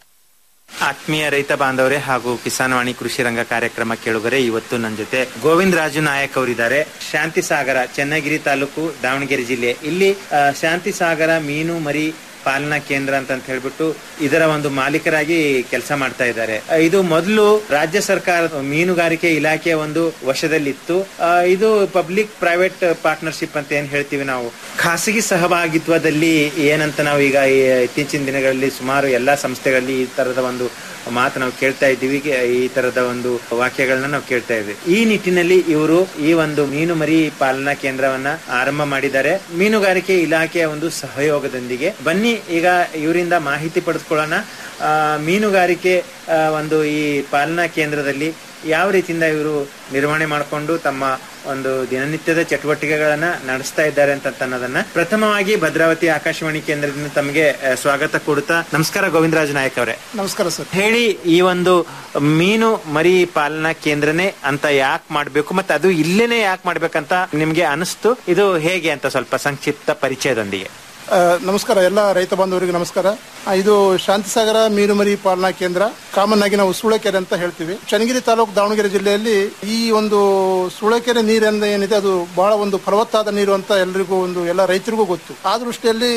ಆತ್ಮೀಯ ರೈತ ಬಾಂಧವರೇ ಹಾಗೂ ಕಿಸಾನ್ವಾಣಿ ಕೃಷಿ ರಂಗ ಕಾರ್ಯಕ್ರಮ ಕೇಳುಗರೆ ಇವತ್ತು ನನ್ನ ಜೊತೆ ಗೋವಿಂದ ರಾಜು ನಾಯಕ್ ಅವರಿದ್ದಾರೆ ಶಾಂತಿ ಸಾಗರ ಚನ್ನಗಿರಿ ತಾಲೂಕು ದಾವಣಗೆರೆ ಜಿಲ್ಲೆ ಇಲ್ಲಿ ಆ, ಶಾಂತಿ ಸಾಗರ ಮೀನು ಮರಿ ಪಾಲನಾ ಕೇಂದ್ರ ಅಂತ ಹೇಳ್ಬಿಟ್ಟು ಇದರ ಒಂದು ಮಾಲೀಕರಾಗಿ ಕೆಲಸ ಮಾಡ್ತಾ ಇದ್ದಾರೆ ಆ, ಇದು ಮೊದಲು ರಾಜ್ಯ ಸರ್ಕಾರ ಮೀನುಗಾರಿಕೆ ಇಲಾಖೆಯ ಒಂದು ವಶದಲ್ಲಿತ್ತು ಆ, ಇದು ಪಬ್ಲಿಕ್ ಪ್ರೈವೇಟ್ ಪಾರ್ಟ್ನರ್ಶಿಪ್ ಅಂತ ಏನ್ ಹೇಳ್ತೀವಿ ನಾವು ಖಾಸಗಿ ಸಹಭಾಗಿತ್ವದಲ್ಲಿ ಏನಂತ ನಾವು ಈಗ ಈ ಇತ್ತೀಚಿನ ದಿನಗಳಲ್ಲಿ ಸುಮಾರು ಎಲ್ಲಾ ಸಂಸ್ಥೆಗಳಲ್ಲಿ ಈ ತರದ ಒಂದು ಮಾತು ನಾವು ಕೇಳ್ತಾ ಇದ್ದೀವಿ ಈ ತರದ ಒಂದು ವಾಕ್ಯಗಳನ್ನ ನಾವು ಕೇಳ್ತಾ ಇದ್ದೀವಿ ಈ ನಿಟ್ಟಿನಲ್ಲಿ ಇವರು ಈ ಒಂದು ಮೀನು ಮರಿ ಪಾಲನಾ ಕೇಂದ್ರವನ್ನ ಆರಂಭ ಮಾಡಿದ್ದಾರೆ ಮೀನುಗಾರಿಕೆ ಇಲಾಖೆಯ ಒಂದು ಸಹಯೋಗದೊಂದಿಗೆ ಬನ್ನಿ ಈಗ ಇವರಿಂದ ಮಾಹಿತಿ ಪಡೆದುಕೊಳ್ಳೋಣ ಆ, ಮೀನುಗಾರಿಕೆ ಆ, ಒಂದು ಈ ಪಾಲನಾ ಕೇಂದ್ರದಲ್ಲಿ ಯಾವ ರೀತಿಯಿಂದ ಇವರು ನಿರ್ವಹಣೆ ಮಾಡಿಕೊಂಡು ತಮ್ಮ ಒಂದು ದಿನನಿತ್ಯದ ಚಟುವಟಿಕೆಗಳನ್ನ ನಡೆಸ್ತಾ ಇದ್ದಾರೆ ಅಂತ ಅನ್ನೋದನ್ನ ಪ್ರಥಮವಾಗಿ ಭದ್ರಾವತಿ ಆಕಾಶವಾಣಿ ಕೇಂದ್ರದಿಂದ ತಮಗೆ ಆ, ಸ್ವಾಗತ ಕೊಡುತ್ತಾ ನಮಸ್ಕಾರ ಗೋವಿಂದರಾಜ್ ನಾಯಕ್ ಅವರೇ ನಮಸ್ಕಾರ ಸರ್ ಹೇಳಿ ಈ ಒಂದು ಮೀನು ಮರಿ ಪಾಲನಾ ಕೇಂದ್ರನೇ ಅಂತ ಯಾಕೆ ಮಾಡ್ಬೇಕು ಮತ್ತೆ ಅದು ಇಲ್ಲೇನೆ ಯಾಕೆ ಮಾಡ್ಬೇಕಂತ ನಿಮ್ಗೆ ಅನಿಸ್ತು ಇದು ಹೇಗೆ ಅಂತ ಸ್ವಲ್ಪ ಸಂಕ್ಷಿಪ್ತ ಪರಿಚಯದೊಂದಿಗೆ ಆ, ನಮಸ್ಕಾರ ಎಲ್ಲ ರೈತ ಬಾಂಧವರಿಗೆ ನಮಸ್ಕಾರ ಆ, ಇದು ಶಾಂತಿಸಾಗರ ಮೀನುಮರಿ ಪಾಲನಾ ಕೇಂದ್ರ ಕಾಮನ್ ಆಗಿ ನಾವು ಸೂಳೆಕೆರೆ ಅಂತ ಹೇಳ್ತೀವಿ ಚನ್ನಗಿರಿ ತಾಲೂಕು ದಾವಣಗೆರೆ ಜಿಲ್ಲೆಯಲ್ಲಿ ಈ ಒಂದು ಸೂಳೆಕೆರೆ ನೀರಿಂದ ಏನಿದೆ ಅದು ಬಹಳ ಒಂದು ಫಲವತ್ತಾದ ನೀರು ಅಂತ ಎಲ್ರಿಗೂ ಒಂದು ಎಲ್ಲ ರೈತರಿಗೂ ಗೊತ್ತು ಆ ದೃಷ್ಟಿಯಲ್ಲಿ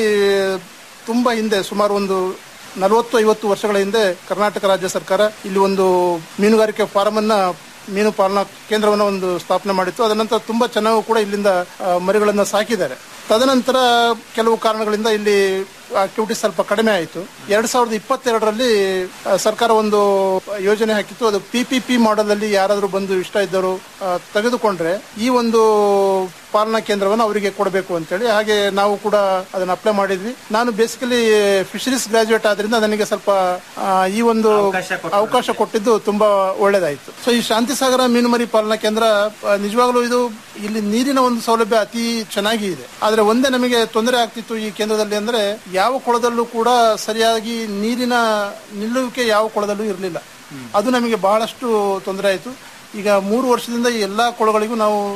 ತುಂಬಾ ಹಿಂದೆ ಸುಮಾರು ಒಂದು ನಲವತ್ತು ಐವತ್ತು ವರ್ಷಗಳ ಹಿಂದೆ ಕರ್ನಾಟಕ ರಾಜ್ಯ ಸರ್ಕಾರ ಇಲ್ಲಿ ಒಂದು ಮೀನುಗಾರಿಕೆ ಫಾರಂ ಅನ್ನ ಮೀನು ಪಾಲನಾ ಕೇಂದ್ರವನ್ನು ಒಂದು ಸ್ಥಾಪನೆ ಮಾಡಿತ್ತು ಅದರ ನಂತರ ತುಂಬಾ ಚೆನ್ನಾಗೂ ಕೂಡ ಇಲ್ಲಿಂದ ಆ, ಮರಿಗಳನ್ನ ಸಾಕಿದ್ದಾರೆ ತದನಂತರ ಕೆಲವು ಕಾರಣಗಳಿಂದ ಇಲ್ಲಿ ಆಕ್ಟಿವಿಟೀಸ್ ಸ್ವಲ್ಪ ಕಡಿಮೆ ಆಯಿತು ಎರಡ್ ಸಾವಿರದ ಇಪ್ಪತ್ತೆರಡರಲ್ಲಿ ಆ, ಸರ್ಕಾರ ಒಂದು ಯೋಜನೆ ಹಾಕಿತ್ತು ಅದು ಪಿ ಪಿ ಪಿ ಮಾಡೆಲ್ ಅಲ್ಲಿ ಯಾರಾದರೂ ಬಂದು ಇಷ್ಟ ಇದ್ದವರು ಆ, ತೆಗೆದುಕೊಂಡ್ರೆ ಈ ಒಂದು ಪಾಲನಾ ಕೇಂದ್ರವನ್ನು ಅವರಿಗೆ ಕೊಡಬೇಕು ಅಂತೇಳಿ ಹಾಗೆ ನಾವು ಕೂಡ ಅದನ್ನ ಅಪ್ಲೈ ಮಾಡಿದ್ವಿ ನಾನು ಬೇಸಿಕಲಿ ಫಿಶರೀಸ್ ಗ್ರಾಜುಯೇಟ್ ಆದ್ರಿಂದ ನನಗೆ ಸ್ವಲ್ಪ ಆ, ಈ ಒಂದು ಅವಕಾಶ ಕೊಟ್ಟಿದ್ದು ತುಂಬಾ ಒಳ್ಳೇದಾಯ್ತು ಸೊ ಈ ಶಾಂತಿಸಾಗರ ಮೀನುಮರಿ ಪಾಲನಾ ಕೇಂದ್ರ ಆ, ನಿಜವಾಗ್ಲೂ ಇದು ಇಲ್ಲಿ ನೀರಿನ ಒಂದು ಸೌಲಭ್ಯ ಅತಿ ಚೆನ್ನಾಗಿ ಇದೆ ಆದ್ರೆ ಒಂದೇ ನಮಗೆ ತೊಂದರೆ ಆಗ್ತಿತ್ತು ಈ ಕೇಂದ್ರದಲ್ಲಿ ಅಂದ್ರೆ ಯಾವ ಕೊಳದಲ್ಲೂ ಕೂಡ ಸರಿಯಾಗಿ ನೀರಿನ ನಿಲ್ಲುವಿಕೆ ಯಾವ ಕೊಳದಲ್ಲೂ ಇರಲಿಲ್ಲ ಅದು ನಮಗೆ ಬಹಳಷ್ಟು ತೊಂದರೆ ಆಯಿತು ಈಗ ಮೂರು ವರ್ಷದಿಂದ ಈ ಎಲ್ಲಾ ಕೊಳಗಳಿಗೂ ನಾವು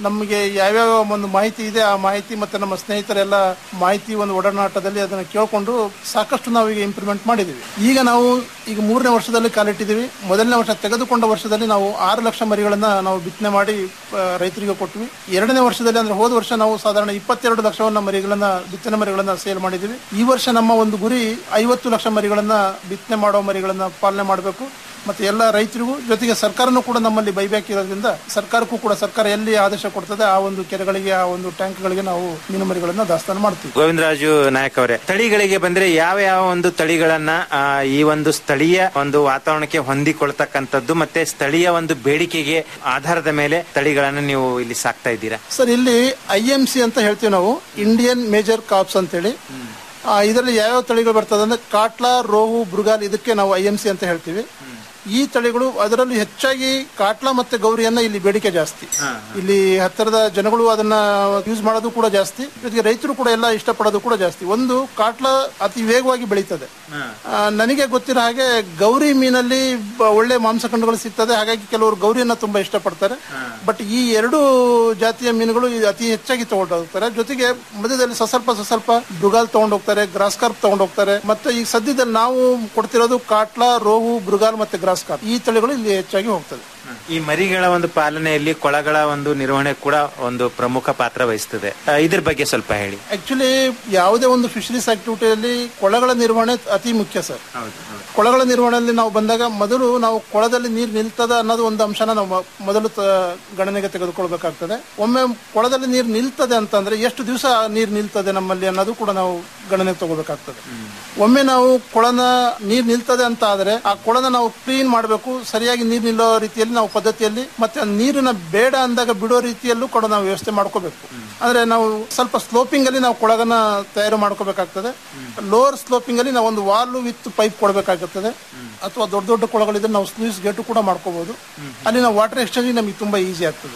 ನಮಗೆ ಯಾವ್ಯಾವ ಒಂದು ಮಾಹಿತಿ ಇದೆ ಆ ಮಾಹಿತಿ ಮತ್ತೆ ನಮ್ಮ ಸ್ನೇಹಿತರೆಲ್ಲ ಮಾಹಿತಿ ಒಂದು ಒಡನಾಟದಲ್ಲಿ ಅದನ್ನ ಕೇಳ್ಕೊಂಡು ಸಾಕಷ್ಟು ನಾವು ಈಗ ಇಂಪ್ಲಿಮೆಂಟ್ ಮಾಡಿದೀವಿ ಈಗ ನಾವು ಈಗ ಮೂರನೇ ವರ್ಷದಲ್ಲಿ ಕಾಲಿಟ್ಟಿದ್ದೀವಿ ಮೊದಲನೇ ವರ್ಷ ತೆಗೆದುಕೊಂಡ ವರ್ಷದಲ್ಲಿ ನಾವು ಆರು ಲಕ್ಷ ಮರಿಗಳನ್ನ ನಾವು ಬಿತ್ತನೆ ಮಾಡಿ ಆ, ರೈತರಿಗೆ ಕೊಟ್ವಿ ಎರಡನೇ ವರ್ಷದಲ್ಲಿ ಅಂದ್ರೆ ಹೋದ ವರ್ಷ ನಾವು ಸಾಧಾರಣ ಇಪ್ಪತ್ತೆರಡು ಲಕ್ಷವನ್ನ ಮರಿಗಳನ್ನ ಬಿತ್ತನೆ ಮರಿಗಳನ್ನ ಸೇಲ್ ಮಾಡಿದ್ದೀವಿ ಈ ವರ್ಷ ನಮ್ಮ ಒಂದು ಗುರಿ ಐವತ್ತು ಲಕ್ಷ ಮರಿಗಳನ್ನ ಬಿತ್ತನೆ ಮಾಡೋ ಮರಿಗಳನ್ನ ಪಾಲನೆ ಮಾಡಬೇಕು ಮತ್ತೆ ಎಲ್ಲ ರೈತರಿಗೂ ಜೊತೆಗೆ ಸರ್ಕಾರನೂ ಕೂಡ ನಮ್ಮಲ್ಲಿ ಬೈಬ್ಯಾಕ್ ಇರೋದ್ರಿಂದ ಸರ್ಕಾರಕ್ಕೂ ಕೂಡ ಸರ್ಕಾರ ಎಲ್ಲಿ ಆದೇಶ ಕೊಡ್ತದೆ ಆ ಒಂದು ಕೆರೆಗಳಿಗೆ ಆ ಒಂದು ಟ್ಯಾಂಕ್ಗಳಿಗೆ ನಾವು ಮೀನು ಮರಿಗಳನ್ನ ದಾಸ್ತಾನು ಮಾಡ್ತೀವಿ ಗೋವಿಂದರಾಜು ನಾಯಕ್ ಅವರೇ ತಳಿಗಳಿಗೆ ಬಂದ್ರೆ ಯಾವ ಯಾವ ಒಂದು ತಳಿಗಳನ್ನ ಆ, ಈ ಒಂದು ಸ್ಥಳೀಯ ಒಂದು ವಾತಾವರಣಕ್ಕೆ ಹೊಂದಿಕೊಳ್ತಕ್ಕಂಥದ್ದು ಮತ್ತೆ ಸ್ಥಳೀಯ ಒಂದು ಬೇಡಿಕೆಗೆ ಆಧಾರದ ಮೇಲೆ ತಳಿಗಳನ್ನ ನೀವು ಇಲ್ಲಿ ಸಾಕ್ತಾ ಇದ್ದೀರಾ ಸರ್ ಇಲ್ಲಿ ಐ ಎಂ ಸಿ ಅಂತ ಹೇಳ್ತೀವಿ ನಾವು ಇಂಡಿಯನ್ ಮೇಜರ್ ಕಾಪ್ಸ್ ಅಂತೇಳಿ ಆ, ಇದರಲ್ಲಿ ಯಾವ್ಯಾವ ತಳಿಗಳು ಬರ್ತದೆ ಅಂದ್ರೆ ಕಾಟ್ಲಾ ರೋಹು ಬೃಗಾಲ್ ಇದಕ್ಕೆ ನಾವು ಐ ಎಂ ಸಿ ಅಂತ ಹೇಳ್ತೀವಿ ಈ ತಳಿಗಳು ಅದರಲ್ಲಿ ಹೆಚ್ಚಾಗಿ ಕಾಟ್ಲಾ ಮತ್ತೆ ಗೌರಿಯನ್ನ ಇಲ್ಲಿ ಬೇಡಿಕೆ ಜಾಸ್ತಿ ಇಲ್ಲಿ ಹತ್ತಿರದ ಜನಗಳು ಅದನ್ನ ಯೂಸ್ ಮಾಡೋದು ಕೂಡ ಜಾಸ್ತಿ ಜೊತೆಗೆ ರೈತರು ಕೂಡ ಎಲ್ಲ ಇಷ್ಟಪಡೋದು ಕೂಡ ಜಾಸ್ತಿ ಒಂದು ಕಾಟ್ಲಾ ಅತಿ ವೇಗವಾಗಿ ಬೆಳೀತದೆ ಆ, ನನಗೆ ಗೊತ್ತಿರೋ ಹಾಗೆ ಗೌರಿ ಮೀನಲ್ಲಿ ಬ- ಒಳ್ಳೆ ಮಾಂಸಖಂಡಗಳು ಸಿಗ್ತದೆ ಹಾಗಾಗಿ ಕೆಲವರು ಗೌರಿಯನ್ನ ತುಂಬಾ ಇಷ್ಟಪಡ್ತಾರೆ ಬಟ್ ಈ ಎರಡು ಜಾತಿಯ ಮೀನುಗಳು ಈ ಅತಿ ಹೆಚ್ಚಾಗಿ ತಗೊಂಡು ಹೋಗ್ತಾರೆ ಜೊತೆಗೆ ಮಧ್ಯದಲ್ಲಿ ಸ್ವಲ್ಪ ಸ್ವಲ್ಪ ಮೃಗಾಲ್ ತಗೊಂಡು ಹೋಗ್ತಾರೆ ಗ್ರಾಸ್ ಕಾರ್ಪ್ ತಗೊಂಡು ಹೋಗ್ತಾರೆ ಮತ್ತೆ ಈಗ ಸದ್ಯದಲ್ಲಿ ನಾವು ಕೊಡ್ತಿರೋದು ಕಾಟ್ಲಾ ರೋಹು ಮೃಗಾಲ್ ಮತ್ತೆ ಗ್ರಾಸ್ ಕಾರ್ಪ್ ಈ ತಳಿಗಳು ಇಲ್ಲಿ ಹೆಚ್ಚಾಗಿ ಹೋಗ್ತದೆ ಈ ಮರಿಗಳ ಒಂದು ಪಾಲನೆಯಲ್ಲಿ ಕೊಳಗಳ ಒಂದು ನಿರ್ವಹಣೆ ಕೂಡ ಒಂದು ಪ್ರಮುಖ ಪಾತ್ರ ವಹಿಸ್ತದೆ ಆ, ಇದ್ರ ಬಗ್ಗೆ ಸ್ವಲ್ಪ ಹೇಳಿ ಆಕ್ಚುಲಿ ಯಾವುದೇ ಒಂದು ಫಿಶರೀಸ್ ಆಕ್ಟಿವಿಟಿಯಲ್ಲಿ ಕೊಳಗಳ ನಿರ್ವಹಣೆ ಅತಿ ಮುಖ್ಯ ಸರ್ ಕೊಳಗಳ ನಿರ್ವಹಣೆಯಲ್ಲಿ ನಾವು ಬಂದಾಗ ಮೊದಲು ನಾವು ಕೊಳದಲ್ಲಿ ನೀರು ನಿಲ್ತದ ಅನ್ನೋದು ಒಂದು ಅಂಶನ ನಾವು ಮ- ಮೊದಲು ತ- ಗಣನೆಗೆ ತೆಗೆದುಕೊಳ್ಬೇಕಾಗ್ತದೆ ಒಮ್ಮೆ ಕೊಳದಲ್ಲಿ ನೀರು ನಿಲ್ತದೆ ಅಂತಂದ್ರೆ ಎಷ್ಟು ದಿವಸ ನೀರು ನಿಲ್ತದೆ ನಮ್ಮಲ್ಲಿ ಅನ್ನೋದು ಕೂಡ ನಾವು ಗಣನೆಗೆ ತಗೋಬೇಕಾಗ್ತದೆ ಒಮ್ಮೆ ನಾವು ಕೊಳನ ನೀರ್ ನಿಲ್ತದೆ ಅಂತ ಆದ್ರೆ ಆ ಕೊಳನ ನಾವು ಕ್ಲೀನ್ ಮಾಡಬೇಕು ಸರಿಯಾಗಿ ನೀರ್ ನಿಲ್ಲೋ ರೀತಿಯಲ್ಲಿ ನಾವು ಪದ್ಧತಿಯಲ್ಲಿ ಮತ್ತೆ ಆ ನೀರನ್ನ ಬೇಡ ಅಂದಾಗ ಬಿಡೋ ರೀತಿಯಲ್ಲೂ ಕೂಡ ನಾವು ವ್ಯವಸ್ಥೆ ಮಾಡ್ಕೋಬೇಕು ಅಂದ್ರೆ ನಾವು ಸ್ವಲ್ಪ ಸ್ಲೋಪಿಂಗ್ ಅಲ್ಲಿ ನಾವು ಕೊಳಗನ ತಯಾರು ಮಾಡ್ಕೋಬೇಕಾಗ್ತದೆ ಲೋವರ್ ಸ್ಲೋಪಿಂಗ್ ಅಲ್ಲಿ ನಾವು ಒಂದು ವಾಲ್ ವಿತ್ ಪೈಪ್ ಕೊಡಬೇಕಾಗುತ್ತದೆ ಅಥವಾ ದೊಡ್ಡ ದೊಡ್ಡ ಕೊಳಗಳಿದ್ರೆ ನಾವು ಸ್ಲೂಸ್ ಗೇಟು ಕೂಡ ಮಾಡ್ಕೋಬಹುದು ಅಲ್ಲಿ ನಾವು ವಾಟರ್ ಎಕ್ಸ್ಚೇಂಜ್ ನಮಗೆ ತುಂಬಾ ಈಸಿ ಆಗ್ತದೆ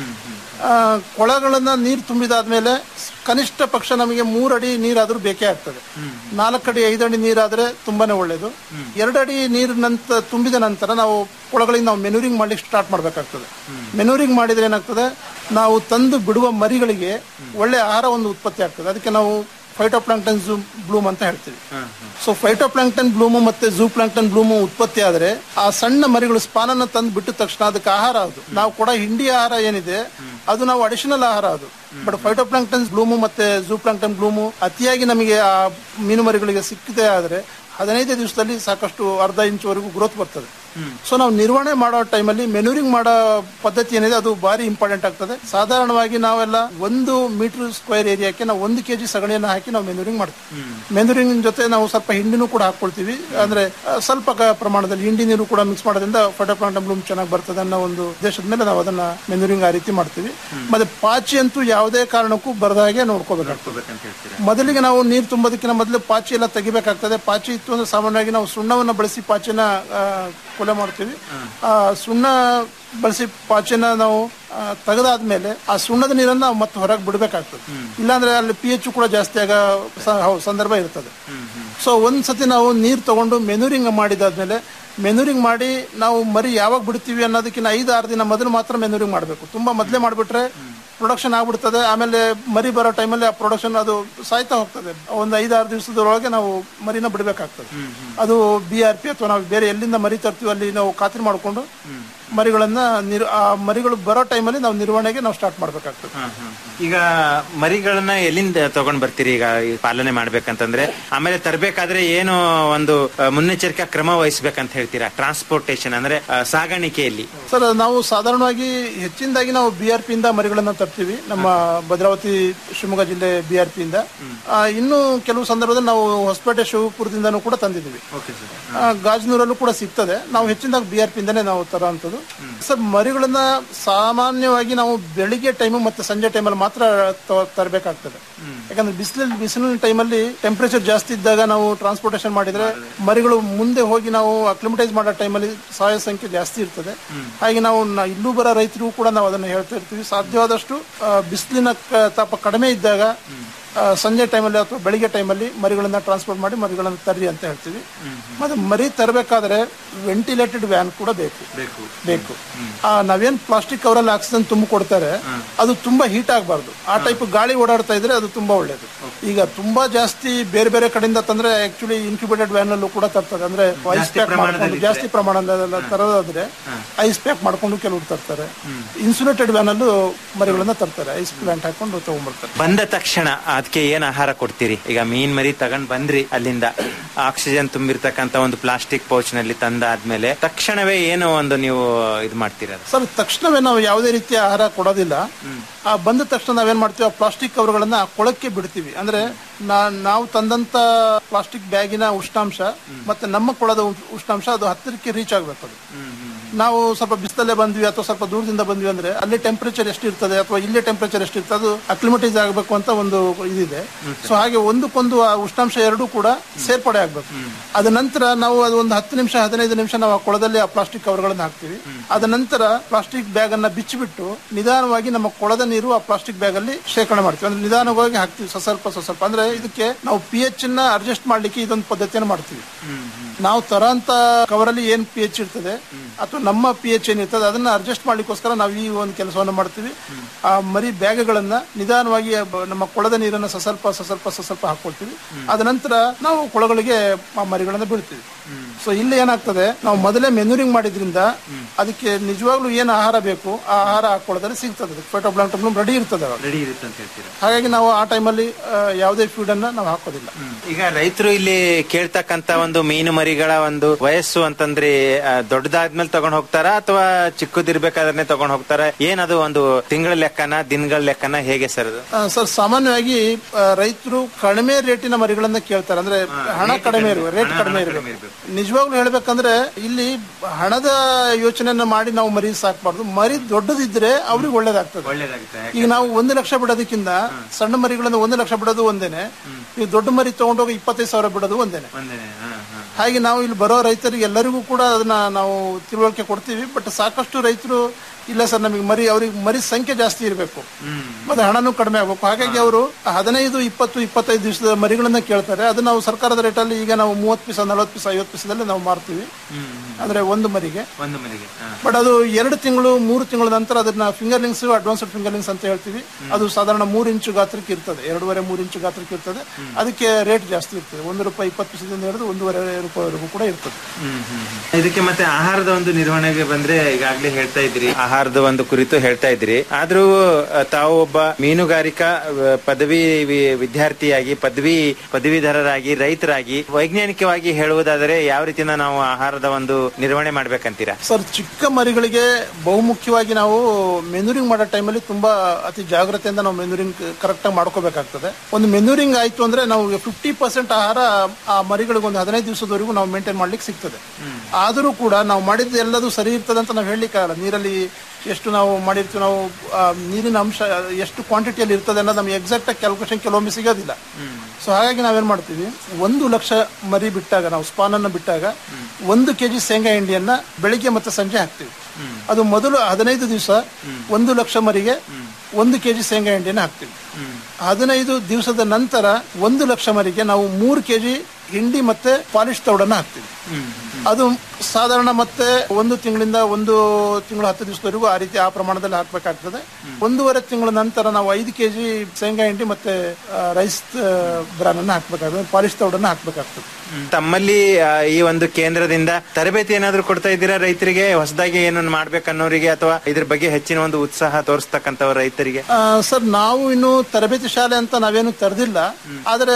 ಆ, ಕೊಳಗಳನ್ನ ನೀರು ತುಂಬಿದಾದ್ಮೇಲೆ ಕನಿಷ್ಠ ಪಕ್ಷ ನಮಗೆ ಮೂರಡಿ ನೀರಾದ್ರೂ ಬೇಕೇ ಆಗ್ತದೆ ನಾಲ್ಕಡಿ ಐದಡಿ ನೀರಾದ್ರೆ ತುಂಬಾನೇ ಒಳ್ಳೇದು ಎರಡಡಿ ನೀರು ನಂತರ ತುಂಬಿದ ನಂತರ ನಾವು ಕೊಳಗಳಿಗೆ ನಾವು ಮೆನೂರಿಂಗ್ ಮಾಡ್ಲಿಕ್ಕೆ ಸ್ಟಾರ್ಟ್ ಮಾಡ್ಬೇಕಾಗ್ತದೆ ಮೆನೂರಿಂಗ್ ಮಾಡಿದ್ರೆ ಏನಾಗ್ತದೆ ನಾವು ತಂದು ಬಿಡುವ ಮರಿಗಳಿಗೆ ಒಳ್ಳೆ ಆಹಾರ ಒಂದು ಉತ್ಪತ್ತಿ ಆಗ್ತದೆ ಅದಕ್ಕೆ ನಾವು ಫೈಟೋಪ್ಲಾಂಕ್ಟನ್ ಝೂ ಬ್ಲೂಮ್ ಅಂತ ಹೇಳ್ತೀವಿ ಸೊ ಫೈಟೋಪ್ಲಾಂಕ್ಟನ್ ಬ್ಲೂಮು ಮತ್ತೆ ಝೂ ಪ್ಲಾಂಕ್ಟನ್ ಬ್ಲೂಮು ಉತ್ಪತ್ತಿ ಆದ್ರೆ ಆ ಸಣ್ಣ ಮರಿಗಳು ಸ್ಪಾನನ್ನ ತಂದು ಬಿಟ್ಟ ತಕ್ಷಣ ಅದಕ್ಕೆ ಆಹಾರ ಅದು ನಾವು ಕೂಡ ಹಿಂಡಿ ಆಹಾರ ಏನಿದೆ ಅದು ನಾವು ಅಡಿಷನಲ್ ಆಹಾರ ಅದು ಬಟ್ ಫೈಟೋಪ್ಲಾಂಕ್ಟನ್ ಬ್ಲೂಮು ಮತ್ತೆ ಝೂ ಪ್ಲಾಂಕ್ಟನ್ ಬ್ಲೂಮು ಅತಿಯಾಗಿ ನಮಗೆ ಆ ಮೀನು ಮರಿಗಳಿಗೆ ಸಿಕ್ಕಿದೆ ಆದ್ರೆ ಹದಿನೈದು ದಿವಸದಲ್ಲಿ ಸಾಕಷ್ಟು ಅರ್ಧ ಇಂಚುವರೆಗೂ ಗ್ರೋತ್ ಬರ್ತದೆ ಸೊ ನಾವು ನಿರ್ವಹಣೆ ಮಾಡೋ ಟೈಮಲ್ಲಿ ಮೆನೂರಿಂಗ್ ಮಾಡೋ ಪದ್ಧತಿ ಏನಿದೆ ಅದು ಬಾರಿ ಇಂಪಾರ್ಟೆಂಟ್ ಆಗ್ತದೆ ಸಾಧಾರಣವಾಗಿ ನಾವೆಲ್ಲ ಒಂದು ಮೀಟರ್ ಸ್ಕ್ವೇರ್ ಏರಿಯಾಕ್ಕೆ ನಾವು ಒಂದು ಕೆಜಿ ಸಗಣಿಯನ್ನ ಹಾಕಿ ನಾವು ಮೆನೂರಿಂಗ್ ಮಾಡ್ತೀವಿ ಮೆನೂರಿಂಗ್ ಜೊತೆ ನಾವು ಸ್ವಲ್ಪ ಹಿಂಡಿನೂ ಕೂಡ ಹಾಕೊಳ್ತೀವಿ ಅಂದ್ರೆ ಆ, ಸ್ವಲ್ಪ ಕ- ಪ್ರಮಾಣದಲ್ಲಿ ಹಿಂಡಿ ನೀರು ಕೂಡ ಮಿಕ್ಸ್ ಮಾಡೋದ್ರಿಂದ ಫಟೋಪ್ಲಾಂಟಮ್ ಬ್ಲೂಮ್ ಚೆನ್ನಾಗಿ ಬರ್ತದೆ ಅನ್ನೋ ಒಂದು ಉದ್ದೇಶದ ಮೇಲೆ ನಾವು ಅದನ್ನ ಮೆನೂರಿಂಗ್ ಆ ರೀತಿ ಮಾಡ್ತೀವಿ ಮತ್ತೆ ಪಾಚಿ ಅಂತೂ ಯಾವುದೇ ಕಾರಣಕ್ಕೂ ಬರದ ಹಾಗೆ ನೋಡ್ಕೋಬೇಕಾಗ್ತದೆ ಮೊದಲಿಗೆ ನಾವು ನೀರು ತುಂಬೋದಕ್ಕಿಂತ ಮೊದಲು ಪಾಚಿ ಎಲ್ಲ ತೆಗಿಬೇಕಾಗ್ತದೆ ಪಾಚಿ ಇತ್ತು ಅಂದ್ರೆ ಸಾಮಾನ್ಯವಾಗಿ ನಾವು ಸುಣ್ಣವನ್ನ ಬಳಸಿ ಪಾಚಿನ ಆ, ಕೊಲೆ ಮಾಡ್ತೀವಿ ಆ ಸುಣ್ಣ ಬಳಸಿ ಪಾಚಿನ ನಾವು ಆ, ತೆಗೆದಾದ್ಮೇಲೆ ಆ ಸುಣ್ಣದ ನೀರನ್ನ ನಾವು ಮತ್ತೆ ಹೊರಗೆ ಬಿಡಬೇಕಾಗ್ತದೆ ಇಲ್ಲಾಂದ್ರೆ ಅಲ್ಲಿ ಪಿ ಎಚ್ ಕೂಡ ಜಾಸ್ತಿ ಆಗ ಸ- ಹೌ- ಸಂದರ್ಭ ಇರ್ತದೆ ಸೊ ಒಂದ್ ಸತಿ ನಾವು ನೀರು ತಗೊಂಡು ಮೆನೂರಿಂಗ್ ಮಾಡಿದಾದ್ಮೇಲೆ ಮೆನೂರಿಂಗ್ ಮಾಡಿ ನಾವು ಮರಿ ಯಾವಾಗ ಬಿಡ್ತೀವಿ ಅನ್ನೋದಕ್ಕಿಂತ ಐದು ಆರು ದಿನ ಮೊದಲು ಮಾತ್ರ ಮೆನೂರಿಂಗ್ ಮಾಡಬೇಕು ತುಂಬಾ ಮೊದಲೇ ಮಾಡಿಬಿಟ್ರೆ ಪ್ರೊಡಕ್ಷನ್ ಆಗ್ಬಿಡ್ತದೆ ಆಮೇಲೆ ಮರಿ ಬರೋ ಟೈಮಲ್ಲಿ ಆ ಪ್ರೊಡಕ್ಷನ್ ಅದು ಸಾಯ್ತಾ ಹೋಗ್ತದೆ ಒಂದು ಐದಾರು ದಿವಸದೊಳಗೆ ನಾವು ಮರಿನ ಬಿಡಬೇಕಾಗ್ತದೆ ಅದು ಬಿ ಆರ್ ಪಿ ಅಥವಾ ನಾವು ಬೇರೆ ಎಲ್ಲಿಂದ ಮರಿ ತರ್ತೀವಿ ಅಲ್ಲಿ ನಾವು ಖಾತ್ರಿ ಮಾಡಿಕೊಂಡು ಮರಿಗಳನ್ನ ನಿರ್ ಆ ಮರಿಗಳು ಬರೋ ಟೈಮಲ್ಲಿ ನಾವು ನಿರ್ವಹಣೆಗೆ ನಾವು ಸ್ಟಾರ್ಟ್ ಮಾಡ್ಬೇಕಾಗ್ತದೆ ಈಗ ಮರಿಗಳನ್ನ ಎಲ್ಲಿಂದ ತಗೊಂಡ್ ಬರ್ತೀರಿ ಈಗ ಈ ಪಾಲನೆ ಮಾಡ್ಬೇಕಂತಂದ್ರೆ ಆಮೇಲೆ ತರಬೇಕಾದ್ರೆ ಏನು ಒಂದು ಆ, ಮುನ್ನೆಚ್ಚರಿಕಾ ಕ್ರಮ ವಹಿಸ್ಬೇಕಂತ ಹೇಳ್ತೀರಾ ಟ್ರಾನ್ಸ್ಪೋರ್ಟೇಶನ್ ಅಂದ್ರೆ ಆ, ಸಾಗಾಣಿಕೆಯಲ್ಲಿ ಸರ್ ನಾವು ಸಾಧಾರಣವಾಗಿ ಹೆಚ್ಚಿನದಾಗಿ ನಾವು ಬಿ ಆರ್ ಪಿ ಇಂದ ಮರಿಗಳನ್ನ ತರ್ತೀವಿ ನಮ್ಮ ಭದ್ರಾವತಿ ಶಿವಮೊಗ್ಗ ಜಿಲ್ಲೆ ಬಿ ಆರ್ ಪಿ ಇಂದ ಆ, ಇನ್ನು ಕೆಲವು ಸಂದರ್ಭದಲ್ಲಿ ನಾವು ಹೊಸಪೇಟೆ ಶಿವಪುರದಿಂದನೂ ಕೂಡ ತಂದಿದ್ದೀವಿ ಆ, ಗಾಜನೂರಲ್ಲೂ ಕೂಡ ಸಿಗ್ತದೆ ನಾವು ಹೆಚ್ಚಿನದಾಗಿ ಬಿ ಆರ್ ಪಿ ಇಂದಾನೆ ನಾವು ತರೋಂಥದ್ದು ಸರ್ ಮರಿಗಳನ್ನ ಸಾಮಾನ್ಯವಾಗಿ ನಾವು ಬೆಳಿಗ್ಗೆ ಟೈಮು ಮತ್ತೆ ಸಂಜೆ ಟೈಮಲ್ಲಿ ಮಾತ್ರ ತ- ತರಬೇಕಾಗ್ತದೆ ಯಾಕಂದ್ರೆ ಬಿಸಿಲಲ್ಲಿ ಬಿಸಿಲಿನ ಟೈಮಲ್ಲಿ ಟೆಂಪರೇಚರ್ ಜಾಸ್ತಿ ಇದ್ದಾಗ ನಾವು ಟ್ರಾನ್ಸ್ಪೋರ್ಟೇಷನ್ ಮಾಡಿದ್ರೆ ಮರಿಗಳು ಮುಂದೆ ಹೋಗಿ ನಾವು ಅಕ್ಲಿಮಟೈಸ್ ಮಾಡೋ ಟೈಮಲ್ಲಿ ಸಾಯೋ ಸಂಖ್ಯೆ ಜಾಸ್ತಿ ಇರ್ತದೆ ಹಾಗೆ ನಾವು ನ- ಇಲ್ಲೂ ಬರೋ ರೈತರಿಗೂ ಕೂಡ ನಾವು ಅದನ್ನ ಹೇಳ್ತಾ ಇರ್ತೀವಿ ಸಾಧ್ಯವಾದಷ್ಟು ಆ, ಬಿಸಿಲಿನ ಕ- ತಾಪ ಕಡಿಮೆ ಇದ್ದಾಗ ಆ, ಸಂಜೆ ಟೈಮಲ್ಲಿ ಅಥವಾ ಬೆಳಿಗ್ಗೆ ಟೈಮಲ್ಲಿ ಮರಿಗಳನ್ನ ಟ್ರಾನ್ಸ್ಪೋರ್ಟ್ ಮಾಡಿ ಮರಿಗಳನ್ನ ತರ್ರಿ ಅಂತ ಹೇಳ್ತೀವಿ ಮತ್ತೆ ಮರಿ ತರಬೇಕಾದ್ರೆ ವೆಂಟಿಲೇಟೆಡ್ ವ್ಯಾನ್ ಕೂಡ ಬೇಕು ಬೇಕು ಬೇಕು ಆ ನಾವೇನ್ ಪ್ಲಾಸ್ಟಿಕ್ ಕವರಲ್ಲಿ ಆಕ್ಸಿಜನ್ ತುಂಬ ಕೊಡ್ತಾರೆ ಅದು ತುಂಬಾ ಹೀಟ್ ಆಗಬಾರ್ದು ಆ ಟೈಪ್ ಗಾಳಿ ಓಡಾಡ್ತಾ ಇದ್ರೆ ಅದು ತುಂಬಾ ಒಳ್ಳೇದು ಈಗ ತುಂಬಾ ಜಾಸ್ತಿ ಬೇರೆ ಬೇರೆ ಕಡೆಯಿಂದ ತಂದ್ರೆ ಆಕ್ಚುಲಿ ಇನ್ಕ್ಯುಬೇಟೆಡ್ ವ್ಯಾನ್ ಅಲ್ಲೂ ಕೂಡ ತರ್ತಾರೆ ಅಂದ್ರೆ ಐಸ್ ಪ್ಯಾಕ್ ಮಾಡ್ಕೊಂಡು ಜಾಸ್ತಿ ಪ್ರಮಾಣದಲ್ಲಿ ತರೋದಾದ್ರೆ ಐಸ್ ಪ್ಯಾಕ್ ಮಾಡ್ಕೊಂಡು ಕೆಲವರು ತರ್ತಾರೆ ಇನ್ಸುಲೇಟೆಡ್ ವ್ಯಾನ್ ಅಲ್ಲೂ ಮರಿಗಳನ್ನ ತರ್ತಾರೆ ಐಸ್ ಪ್ಲಾಂಟ್ ಹಾಕೊಂಡು ತಗೊಂಡ್ಬರ್ತಾರೆ ಬಂದ ತಕ್ಷಣ ಅದಕ್ಕೆ ಏನ್ ಆಹಾರ ಕೊಡ್ತೀರಿ ಈಗ ಮೀನ್ ಮರಿ ತಗೊಂಡ್ ಬಂದ್ರಿ ಅಲ್ಲಿಂದ ಆಕ್ಸಿಜನ್ ತುಂಬಿರ್ತಕ್ಕಂತ ಒಂದು ಪ್ಲಾಸ್ಟಿಕ್ ಪೌಚ್ ನಲ್ಲಿ ತಂದಾದ್ಮೇಲೆ ತಕ್ಷಣವೇ ಏನು ಒಂದು ನೀವು ಇದು ಮಾಡ್ತೀರ ಸರ್ ತಕ್ಷಣವೇ ನಾವು ಯಾವುದೇ ರೀತಿಯ ಆಹಾರ ಕೊಡೋದಿಲ್ಲ ಆ ಬಂದ ತಕ್ಷಣ ನಾವೇನ್ ಮಾಡ್ತೀವಿ ಆ ಪ್ಲಾಸ್ಟಿಕ್ ಕವರ್ಗಳನ್ನ ಆ ಕೊಳಕ್ಕೆ ಬಿಡ್ತೀವಿ ಅಂದ್ರೆ ನಾ- ನಾವು ತಂದಂತ ಪ್ಲಾಸ್ಟಿಕ್ ಬ್ಯಾಗಿನ ಉಷ್ಣಾಂಶ ಮತ್ತೆ ನಮ್ಮ ಕೊಳದ ಉ- ಉಷ್ಣಾಂಶ ಅದು ಹತ್ತಿರಕ್ಕೆ ರೀಚ್ ಆಗ್ಬೇಕು ಅದು ನಾವು ಸ್ವಲ್ಪ ಬಿಸಿಲಲ್ಲೇ ಬಂದ್ವಿ ಅಥವಾ ಸ್ವಲ್ಪ ದೂರದಿಂದ ಬಂದ್ವಿ ಅಂದ್ರೆ ಅಲ್ಲಿ ಟೆಂಪರೇಚರ್ ಎಷ್ಟು ಇರ್ತದೆ ಅಥವಾ ಇಲ್ಲಿ ಟೆಂಪರೇಚರ್ ಎಷ್ಟು ಇರ್ತದೆ ಅದು ಅಕ್ಲಿಮಟೈಸ್ ಆಗಬೇಕು ಅಂತ ಒಂದು ಇದಿದೆ ಸೊ ಹಾಗೆ ಒಂದಕ್ಕೊಂದು ಆ ಉಷ್ಣಾಂಶ ಎರಡೂ ಕೂಡ ಸೇರ್ಪಡೆ ಆಗ್ಬೇಕು ಅದ ನಂತರ ನಾವು ಅದು ಒಂದು ಹತ್ತು ನಿಮಿಷ ಹದಿನೈದು ನಿಮಿಷ ನಾವು ಆ ಕೊಳದಲ್ಲಿ ಆ ಪ್ಲಾಸ್ಟಿಕ್ ಕವರ್ಗಳನ್ನ ಹಾಕ್ತಿವಿ ಅದ ನಂತರ ಪ್ಲಾಸ್ಟಿಕ್ ಬ್ಯಾಗ್ ಅನ್ನ ಬಿಚ್ಚಿಬಿಟ್ಟು ನಿಧಾನವಾಗಿ ನಮ್ಮ ಕೊಳದ ನೀರು ಆ ಪ್ಲಾಸ್ಟಿಕ್ ಬ್ಯಾಗ್ ಅಲ್ಲಿ ಶೇಖರಣೆ ಮಾಡ್ತೀವಿ ಅಂದ್ರೆ ನಿಧಾನವಾಗಿ ಹಾಕ್ತಿವಿ ಸ್ವಲ್ಪ ಸ್ವಲ್ಪ ಅಂದ್ರೆ ಇದಕ್ಕೆ ನಾವು ಪಿ ಎಚ್ ನ ಅಡ್ಜಸ್ಟ್ ಮಾಡ್ಲಿಕ್ಕೆ ಇದೊಂದು ಪದ್ಧತಿಯನ್ನು ಮಾಡ್ತೀವಿ ನಾವು ತರಂತ ಕವರಲ್ಲಿ ಏನ್ ಪಿ ಎಚ್ ಇರ್ತದೆ ಅಥವಾ ನಮ್ಮ ಪಿ ಎಚ್ ಏನಿರ್ತದೆ ಅದನ್ನ ಅಡ್ಜಸ್ಟ್ ಮಾಡ್ಲಿಕ್ಕೋಸ್ಕರ ನಾವು ಈ ಒಂದು ಕೆಲಸವನ್ನು ಮಾಡ್ತೀವಿ ಆ ಮರಿ ಬ್ಯಾಗ್ಗಳನ್ನ ನಿಧಾನವಾಗಿ ಬ- ನಮ್ಮ ಕೊಳದ ನೀರನ್ನ ಸಸ್ವಲ್ಪ ಸಸ್ವಲ್ಪ ಸಸ್ವಲ್ಪ ಹಾಕೊಳ್ತೀವಿ ಅದ ನಂತರ ನಾವು ಕೊಳಗಳಿಗೆ ಆ ಮರಿಗಳನ್ನ ಬಿಡ್ತೀವಿ ಸೊ ಇಲ್ಲಿ ಏನಾಗ್ತದೆ ನಾವು ಮೊದಲೇ ಮೆನ್ಯೂರಿಂಗ್ ಮಾಡಿದ್ರಿಂದ ಅದಕ್ಕೆ ನಿಜವಾಗ್ಲೂ ಏನು ಆಹಾರ ಬೇಕು ಆ ಆಹಾರ ಆ ಕೊಳದಲ್ಲಿ ಸಿಗ್ತದೆ ಫೈಟೋಪ್ಲಾಂಕ್ಟನ್ ರೆಡಿ ಇರ್ತದೆ ಅವಾಗ. ರೆಡಿ ಇರುತ್ತೆ ಅಂತ ಹೇಳ್ತೀರಾ ಹಾಗಾಗಿ ನಾವು ಆ ಟೈಮಲ್ಲಿ ಯಾವುದೇ ಫೀಡ್ ಅನ್ನ ನಾವು ಹಾಕೋದಿಲ್ಲ ಈಗ ರೈತರು ಇಲ್ಲಿ ಕೇಳ್ತಕ್ಕಂತ ಒಂದು ಮೀನು ಮರಿಗಳ ಒಂದು ವಯಸ್ಸು ಅಂತಂದ್ರೆ ಆ, ದೊಡ್ಡದಾದ್ಮೇಲೆ ತಗೊಂಡ್ ಹೋಗ್ತಾರ ಅಥವಾ ಚಿಕ್ಕದಿರ್ಬೇಕಾದ್ರೆ ತಗೊಂಡ್ ಹೋಗ್ತಾರ ಏನದು ಒಂದು ತಿಂಗಳ ಲೆಕ್ಕನ ದಿನಗಳ ಲೆಕ್ಕನ ಹೇಗೆ ಸರ್ ಅದು ಆ, ಸರ್ ಸಾಮಾನ್ಯವಾಗಿ ರೈತರು ಕಡಿಮೆ ರೇಟಿನ ಮರಿಗಳನ್ನ ಕೇಳ್ತಾರೆ ಅಂದ್ರೆ ಹಣ ಕಡಿಮೆ ಇರುವ ರೇಟ್ ಕಡಿಮೆ ಇರಬೇಕು ನಿಜವಾಗ್ಲೂ ಹೇಳ್ಬೇಕಂದ್ರೆ ಇಲ್ಲಿ ಹಣದ ಯೋಚನೆಯನ್ನ ಮಾಡಿ ನಾವು ಮರಿ ಸಾಕ್ಬಾರ್ದು ಮರಿ ದೊಡ್ಡದಿದ್ರೆ ಅವ್ರಿಗೆ ಒಳ್ಳೇದಾಗ್ತದೆ ಒಳ್ಳೇದಾಗುತ್ತೆ ಈಗ ನಾವು ಒಂದು ಲಕ್ಷ ಬಿಡೋದಕ್ಕಿಂತ ಸಣ್ಣ ಮರಿಗಳನ್ನ ಒಂದು ಲಕ್ಷ ಬಿಡೋದು ಒಂದೇನೆ ಈಗ ದೊಡ್ಡ ಮರಿ ತಗೊಂಡೋಗಿ ಇಪ್ಪತ್ತೈದು ಸಾವಿರ ಬಿಡೋದು ಒಂದೇನೆ ಹಾಗೆ ನಾವು ಇಲ್ಲಿ ಬರೋ ರೈತರಿಗೆ ಎಲ್ಲರಿಗೂ ಕೂಡ ಅದನ್ನ ನಾವು ತಿಳುವಳಿಕೆ ಕೊಡ್ತೀವಿ ಬಟ್ ಸಾಕಷ್ಟು ರೈತರು ಇಲ್ಲ ಸರ್ ನಮಗೆ ಮರಿ ಅವ್ರಿಗೆ ಮರಿ ಸಂಖ್ಯೆ ಜಾಸ್ತಿ ಇರಬೇಕು ಮತ್ತೆ ಹಣನೂ ಕಡಿಮೆ ಆಗ್ಬೇಕು ಹಾಗಾಗಿ ಅವರು ಹದಿನೈದು ಇಪ್ಪತ್ತು ಇಪ್ಪತ್ತೈದು ದಿವಸದ ಮರಿಗಳನ್ನ ಕೇಳ್ತಾರೆ ಅದು ನಾವು ಸರ್ಕಾರದ ರೇಟಲ್ಲಿ ಈಗ ನಾವು ಮೂವತ್ತು ಪೀಸ ನಲವತ್ತು ಪೀಸ ಐವತ್ತು ಪೀಸದಲ್ಲಿ ನಾವು ಮಾರ್ತೀವಿ ಅಂದ್ರೆ ಒಂದು ಮರಿಗೆ ಒಂದು ಮನೆಗೆ ಬಟ್ ಅದು ಎರಡು ತಿಂಗಳು ಮೂರು ತಿಂಗಳ ನಂತರ ಅದನ್ನ ಫಿಂಗರ್ಲಿಂಗ್ಸ್ ಅಡ್ವಾನ್ಸ್ಡ್ ಫಿಂಗರ್ಲಿಂಗ್ಸ್ ಅಂತ ಹೇಳ್ತೀವಿ ಅದು ಸಾಧಾರಣ ಮೂರು ಇಂಚು ಗಾತ್ರಕ್ಕೆ ಇರ್ತದೆ ಎರಡೂವರೆ ಮೂರು ಇಂಚು ಗಾತ್ರಕ್ಕೆ ಇರ್ತದೆ ಅದಕ್ಕೆ ರೇಟ್ ಜಾಸ್ತಿ ಇರ್ತದೆ ಒಂದು ರೂಪಾಯಿ ಇಪ್ಪತ್ತು ಪೈಸದಿಂದ ಹಿಡಿದು ಒಂದೂವರೆ ರೂಪಾಯಿವರೆಗೂ ಕೂಡ ಇರ್ತದೆ ಇದಕ್ಕೆ ಮತ್ತೆ ಆಹಾರದ ಒಂದು ನಿರ್ವಹಣೆಗೆ ಬಂದ್ರೆ ಈಗಾಗ್ಲೇ ಹೇಳ್ತಾ ಇದ್ರಿ ಆಹಾರದ ಒಂದು ಕುರಿತು ಹೇಳ್ತಾ ಇದ್ರಿ ಆದ್ರೂ ಅ, ತಾವು ಒಬ್ಬ ಮೀನುಗಾರಿಕಾ ಅ, ಪದವಿ ವಿ- ವಿದ್ಯಾರ್ಥಿಯಾಗಿ ಪದವಿ ಪದವೀಧರರಾಗಿ ರೈತರಾಗಿ ವೈಜ್ಞಾನಿಕವಾಗಿ ಹೇಳುವುದಾದರೆ ಯಾವ ರೀತಿಯಿಂದ ನಾವು ಆಹಾರದ ಒಂದು ನಿರ್ವಹಣೆ ಮಾಡ್ಬೇಕಂತೀರಾ ಸರ್ ಚಿಕ್ಕ ಮರಿಗಳಿಗೆ ಬಹುಮುಖ್ಯವಾಗಿ ನಾವು ಮೆನ್ಯೂರಿಂಗ್ ಮಾಡೋ ಟೈಮಲ್ಲಿ ತುಂಬಾ ಅತಿ ಜಾಗ್ರತೆಯಿಂದ ನಾವು ಮೆನ್ಯೂರಿಂಗ್ ಕರೆಕ್ಟ್ ಆಗಿ ಮಾಡ್ಕೋಬೇಕಾಗ್ತದೆ ಒಂದು ಮೆನ್ಯೂರಿಂಗ್ ಆಯ್ತು ಅಂದ್ರೆ ನಾವು ಫಿಫ್ಟಿ ಪರ್ಸೆಂಟ್ ಆಹಾರ ಆ ಮರಿಗಳಿಗೆ ಒಂದು ಹದಿನೈದು ದಿವಸದವರೆಗೂ ನಾವು ಮೇಂಟೈನ್ ಮಾಡ್ಲಿಕ್ಕೆ ಸಿಗ್ತದೆ ಆದರೂ ಕೂಡ ನಾವು ಮಾಡಿದ್ದು ಎಲ್ಲದೂ ಸರಿ ಇರ್ತದೆ ಅಂತ ನಾವು ಹೇಳಲಿಕ್ಕಾಗಲ್ಲ ನೀರಲ್ಲಿ ಎಷ್ಟು ನಾವು ಮಾಡಿರ್ತೀವಿ ನಾವು ಆ, ನೀರಿನ ಅಂಶ ಎಷ್ಟು ಕ್ವಾಂಟಿಟಿಯಲ್ಲಿ ಇರ್ತದೆ ಅನ್ನೋದು ನಮ್ಗೆ ಎಕ್ಸಾಕ್ಟ್ ಆಗಿ ಕ್ಯಾಲ್ಕುಲೇಷನ್ ಕೆಲವೊಮ್ಮೆ ಸಿಗೋದಿಲ್ಲ ಸೊ ಹಾಗಾಗಿ ನಾವೇನ್ ಮಾಡ್ತೀವಿ ಒಂದು ಲಕ್ಷ ಮರಿ ಬಿಟ್ಟಾಗ ನಾವು ಸ್ಪಾನ್ ಅನ್ನು ಬಿಟ್ಟಾಗ ಒಂದು ಕೆಜಿ ಶೇಂಗಾ ಹಿಂಡಿಯನ್ನ ಬೆಳಿಗ್ಗೆ ಮತ್ತೆ ಸಂಜೆ ಹಾಕ್ತೀವಿ ಅದು ಮೊದಲು ಹದಿನೈದು ದಿವಸ ಒಂದು ಲಕ್ಷ ಮರಿಗೆ ಒಂದು ಕೆಜಿ ಶೇಂಗಾ ಹಿಂಡಿಯನ್ನ ಹಾಕ್ತೀವಿ ಹದಿನೈದು ದಿವಸದ ನಂತರ ಒಂದು ಲಕ್ಷ ಮರಿಗೆ ನಾವು ಮೂರು ಕೆಜಿ ಹಿಂಡಿ ಮತ್ತೆ ಪಾಲಿಶ್ ತೌಡನ್ನ ಹಾಕ್ತೀವಿ ಅದು ಸಾಧಾರಣ ಮತ್ತೆ ಒಂದು ತಿಂಗಳಿಂದ ಒಂದು ತಿಂಗಳು ಹತ್ತು ದಿವಸದವರೆಗೂ ಆ ರೀತಿ ಆ ಪ್ರಮಾಣದಲ್ಲಿ ಹಾಕ್ಬೇಕಾಗ್ತದೆ ಒಂದೂವರೆ ತಿಂಗಳ ನಂತರ ನಾವು ಐದು ಕೆಜಿ ಶೇಂಗಾ ಹಿಂಡಿ ಮತ್ತೆ ರೈಸ್ ಬ್ರಾನ್ ಅನ್ನ ಹಾಕ್ಬೇಕಾಗ್ತದೆ ಪಾಲಿಶ್ ತೌಡನ್ನ ಹಾಕ್ಬೇಕಾಗ್ತದೆ ತಮ್ಮಲ್ಲಿ ಆ, ಈ ಒಂದು ಕೇಂದ್ರದಿಂದ ತರಬೇತಿ ಏನಾದ್ರು ಕೊಡ್ತಾ ಇದ್ದೀರಾ ರೈತರಿಗೆ ಹೊಸದಾಗಿ ಏನನ್ನು ಮಾಡ್ಬೇಕನ್ನೋರಿಗೆ ಅಥವಾ ಇದ್ರ ಬಗ್ಗೆ ಹೆಚ್ಚಿನ ಒಂದು ಉತ್ಸಾಹ ತೋರಿಸ್ತಕ್ಕಂಥವ್ರ ರೈತರಿಗೆ ಆ, ಸರ್ ನಾವು ಇನ್ನು ತರಬೇತಿ ಶಾಲೆ ಅಂತ ನಾವೇನು ತೆರೆದಿಲ್ಲ ಆದ್ರೆ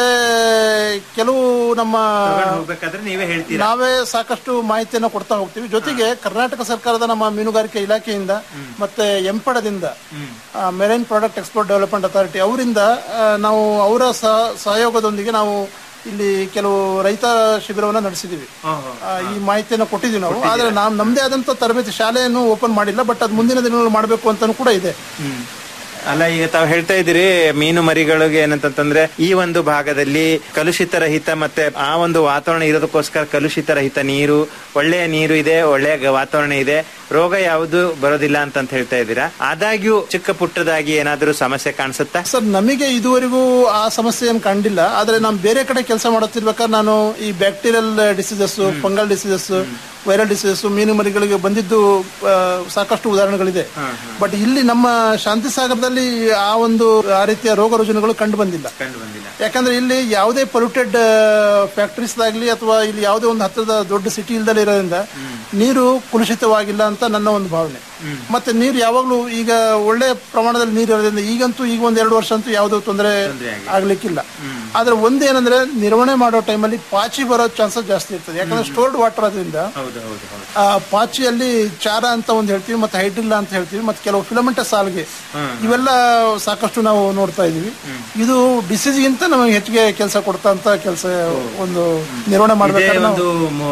ಕೆಲವು ನಮ್ಮ ಹೋಗ್ಬೇಕಾದ್ರೆ ನೀವೇ ಹೇಳ್ತೀರಾ ನಾವೇ ಸಾಕಷ್ಟು ಮಾಹಿತಿಯನ್ನು ಕೊಡ್ತಾ ಹೋಗ್ತೀವಿ ಜೊತೆಗೆ ಕರ್ನಾಟಕ ಸರ್ಕಾರದ ನಮ್ಮ ಮೀನುಗಾರಿಕೆ ಇಲಾಖೆಯಿಂದ ಮತ್ತೆ ಎಂಪಡದಿಂದ marine product export development authority ಅವರಿಂದ ನಾವು ಅವರ ಸಹ- ಸಹಯೋಗದೊಂದಿಗೆ ನಾವು ಇಲ್ಲಿ ಕೆಲವು ರೈತ ಶಿಬಿರವನ್ನ ನಡೆಸಿದೀವಿ ಆ, ಈ ಮಾಹಿತಿಯನ್ನು ಕೊಟ್ಟಿದ್ದೀವಿ ನಾವು ಆದ್ರೆ ನಾವು ನಮ್ದೇ ಆದಂತ ತರಬೇತಿ ಶಾಲೆಯನ್ನು ಓಪನ್ ಮಾಡಿಲ್ಲ ಬಟ್ ಅದು ಮುಂದಿನ ದಿನಗಳಲ್ಲಿ ಮಾಡಬೇಕು ಅಂತಾನು ಕೂಡ ಇದೆ ಅಲ್ಲ ಈಗ ತಾವು ಹೇಳ್ತಾ ಇದ್ದೀರಿ ಮೀನು ಮರಿಗಳಿಗೆ ಏನಂತಂದ್ರೆ ಈ ಒಂದು ಭಾಗದಲ್ಲಿ ಕಲುಷಿತ ರಹಿತ ಮತ್ತೆ ಆ ಒಂದು ವಾತಾವರಣ ಇರೋದಕ್ಕೋಸ್ಕರ ಕಲುಷಿತ ರಹಿತ ನೀರು ಒಳ್ಳೆಯ ನೀರು ಇದೆ ಒಳ್ಳೆಯ ಗ- ವಾತಾವರಣ ಇದೆ ರೋಗ ಯಾವುದು ಬರೋದಿಲ್ಲ ಅಂತ ಹೇಳ್ತಾ ಇದ್ದೀರಾ ಆದಾಗ್ಯೂ ಚಿಕ್ಕ ಪುಟ್ಟದಾಗಿ ಏನಾದರೂ ಸಮಸ್ಯೆ ಕಾಣಿಸುತ್ತಾ ಸರ್ ನಮಗೆ ಇದುವರೆಗೂ ಆ ಸಮಸ್ಯೆ ಏನು ಕಂಡಿಲ್ಲ ಆದ್ರೆ ನಾನು ಬೇರೆ ಕಡೆ ಕೆಲಸ ಮಾಡುತ್ತಿರ್ಬೇಕಾದ್ರೆ ನಾನು ಈ bacterial diseases fungal diseases viral diseases ಮೀನು ಮರಿಗಳಿಗೆ ಬಂದಿದ್ದು ಆ, ಸಾಕಷ್ಟು ಉದಾಹರಣೆಗಳಿದೆ ಬಟ್ ಇಲ್ಲಿ ನಮ್ಮ ಶಾಂತಿ ಸಾಗರದಲ್ಲಿ ಆ ಒಂದು ಆ ರೀತಿಯ ರೋಗ ರುಜಿನಗಳು ಕಂಡು ಬಂದಿಲ್ಲ ಯಾಕಂದ್ರೆ ಇಲ್ಲಿ ಯಾವುದೇ ಪೊಲ್ಯೂಟೆಡ್ ಫ್ಯಾಕ್ಟರೀಸ್ ಆಗಲಿ ಅಥವಾ ಇಲ್ಲಿ ಯಾವುದೇ ಒಂದು ಹತ್ತಿರದ ದೊಡ್ಡ ಸಿಟಿ ಇಲ್ದಲೇ ಇರೋದ್ರಿಂದ ನೀರು ಕುಲುಷಿತವಾಗಿಲ್ಲ ಅಂತ ನನ್ನ ಒಂದು ಭಾವನೆ ಮತ್ತೆ ನೀರು ಯಾವಾಗ್ಲೂ ಈಗ ಒಳ್ಳೆ ಪ್ರಮಾಣದಲ್ಲಿ ನೀರು ಇರೋದ್ರಿಂದ ಈಗಂತೂ ಈಗ ಒಂದ್ ಎರಡು ವರ್ಷ ಅಂತೂ ಯಾವುದೋ ತೊಂದರೆ ಆಗ್ಲಿಕ್ಕಿಲ್ಲ ಆದ್ರೆ ಒಂದೇನಂದ್ರೆ ನಿರ್ವಹಣೆ ಮಾಡೋ ಟೈಮಲ್ಲಿ ಪಾಚಿ ಬರೋ ಚಾನ್ಸಸ್ ಜಾಸ್ತಿ ಇರ್ತದೆ ಯಾಕಂದ್ರೆ ಸ್ಟೋರ್ಡ್ ವಾಟರ್ ಅದರಿಂದ ಆ ಪಾಚಿಯಲ್ಲಿ ಚಾರ ಅಂತ ಒಂದು ಹೇಳ್ತೀವಿ ಮತ್ತೆ ಹೈಡ್ರಿಲ್ಲ ಅಂತ ಹೇಳ್ತೀವಿ ಮತ್ತೆ ಕೆಲವು ಫಿಲಮೆಂಟಸ್ ಸಾಲ್ಗೆ ಇವೆಲ್ಲ ಸಾಕಷ್ಟು ನಾವು ನೋಡ್ತಾ ಇದೀವಿ ಇದು ಡಿಸೀಸ್ ಗಿಂತ ನಮಗೆ ಹೆಚ್ಚಿಗೆ ಕೆಲಸ ಕೊಡ್ತಾ ಅಂತ ಕೆಲಸ ಒಂದು ನಿರ್ವಹಣೆ ಇದೇ ಮಾಡ್ಬೇಕಾದ್ರೆ ಒಂದು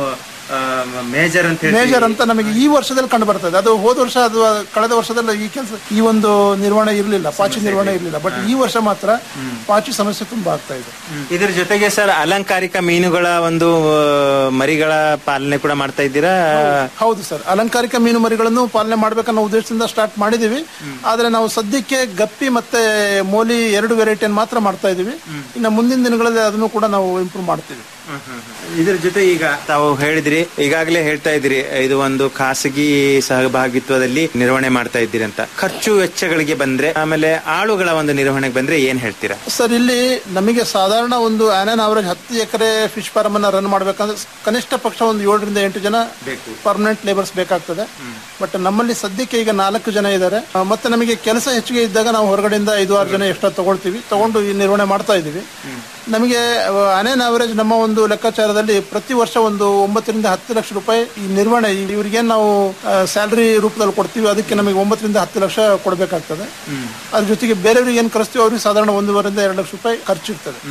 ಮೇಜರ್ ಅಂತ ಹೇಳ್ತೀವಿ. ಮೇಜರ್ ಅಂತ ನಮಗೆ ಈ ವರ್ಷದಲ್ಲಿ ಕಂಡು ಬರ್ತದೆ ಅದು ಹೋದ ವರ್ಷ ಅದು ಕಳೆದ ವರ್ಷದಲ್ಲಿ ಈ ಕೆಲಸ ಈ ಒಂದು ನಿರ್ವಹಣೆ ಇರಲಿಲ್ಲ ಪಾಚಿ ನಿರ್ವಹಣೆ ಇರಲಿಲ್ಲ ಬಟ್ ಈ ವರ್ಷ ಮಾತ್ರ ಪಾಚಿ ಸಮಸ್ಯೆ ತುಂಬಾ ಆಗ್ತಾ ಇದೆ ಇದ್ರ ಜೊತೆಗೆ ಸರ್ ಅಲಂಕಾರಿಕ ಮೀನುಗಳ ಒಂದು ಆ, ಮರಿಗಳ ಪಾಲನೆ ಕೂಡ ಮಾಡ್ತಾ ಇದ್ದೀರಾ ಹೌದು ಸರ್ ಅಲಂಕಾರಿಕ ಮೀನು ಮರಿಗಳನ್ನು ಪಾಲನೆ ಮಾಡ್ಬೇಕನ್ನೋ ಉದ್ದೇಶದಿಂದ ಸ್ಟಾರ್ಟ್ ಮಾಡಿದೀವಿ ಆದ್ರೆ ನಾವು ಸದ್ಯಕ್ಕೆ ಗಪ್ಪಿ ಮತ್ತೆ ಮೋಲಿ ಎರಡು ವೆರೈಟಿಯನ್ನು ಮಾತ್ರ ಮಾಡ್ತಾ ಇದೀವಿ ಇನ್ನು ಮುಂದಿನ ದಿನಗಳಲ್ಲಿ ಅದನ್ನು ಕೂಡ ನಾವು ಇಂಪ್ರೂವ್ ಮಾಡ್ತೀವಿ ಇದ್ರ ಜೊತೆ ಈಗ ತಾವು ಹೇಳಿದ್ರಿ ಈಗಾಗಲೇ ಹೇಳ್ತಾ ಇದ್ರಿ ಇದು ಒಂದು ಖಾಸಗಿ ಸಹಭಾಗಿತ್ವದಲ್ಲಿ ನಿರ್ವಹಣೆ ಮಾಡ್ತಾ ಇದ್ದೀರಿ ಅಂತ ಖರ್ಚು ವೆಚ್ಚಗಳಿಗೆ ಬಂದ್ರೆ ಆಮೇಲೆ ಆಳುಗಳ ಒಂದು ನಿರ್ವಹಣೆಗೆ ಬಂದ್ರೆ ಏನ್ ಹೇಳ್ತೀರಾ ಸರ್ ಇಲ್ಲಿ ನಮಗೆ ಸಾಧಾರಣ ಒಂದು ಆನ್ ಅವರೇಜ್ ಹತ್ತು ಎಕರೆ ಫಿಶ್ ಫಾರ್ಮ್ ಅನ್ನ ರನ್ ಮಾಡ್ಬೇಕಂದ್ರೆ ಕನಿಷ್ಠ ಪಕ್ಷ ಒಂದು ಏಳರಿಂದ ಎಂಟು ಜನ ಪರ್ಮನೆಂಟ್ ಲೇಬರ್ಸ್ ಬೇಕಾಗ್ತದೆ ಬಟ್ ನಮ್ಮಲ್ಲಿ ಸದ್ಯಕ್ಕೆ ಈಗ ನಾಲ್ಕು ಜನ ಇದ್ದಾರೆ ಆ, ಮತ್ತೆ ನಮಗೆ ಕೆಲಸ ಹೆಚ್ಚಿಗೆ ಇದ್ದಾಗ ನಾವು ಹೊರಗಡೆಯಿಂದ ಐದು ಆರು ಜನ ಎಷ್ಟೋ ತಗೊಳ್ತೀವಿ ತಗೊಂಡು ಈ ನಿರ್ವಹಣೆ ಮಾಡ್ತಾ ಇದೀವಿ ನಮಗೆ ಅನೇನ್ ಅವರೇಜ್ ನಮ್ಮ ಒಂದು ಲೆಕ್ಕಾಚಾರದಲ್ಲಿ ಪ್ರತಿ ವರ್ಷ ಒಂದು ಒಂಬತ್ತರಿಂದ ಹತ್ತು ಲಕ್ಷ ರೂಪಾಯಿ ಈ ನಿರ್ವಹಣೆ ಇವರಿಗೆ ನಾವು ಸ್ಯಾಲರಿ ರೂಪದಲ್ಲಿ ಕೊಡ್ತೀವಿ ಅದಕ್ಕೆ ನಮಗೆ ಒಂಬತ್ತರಿಂದ ಹತ್ತು ಲಕ್ಷ ಕೊಡಬೇಕಾಗ್ತದೆ ಅದ್ರ ಜೊತೆಗೆ ಬೇರೆಯವ್ರಿಗೆ ಏನ್ ಕಳಿಸ್ತೀವಿ ಅವ್ರಿಗೆ ಸಾಧಾರಣ ಒಂದೂವರೆಯಿಂದ ಎರಡು ಲಕ್ಷ ರೂಪಾಯಿ ಖರ್ಚು ಇರ್ತದೆ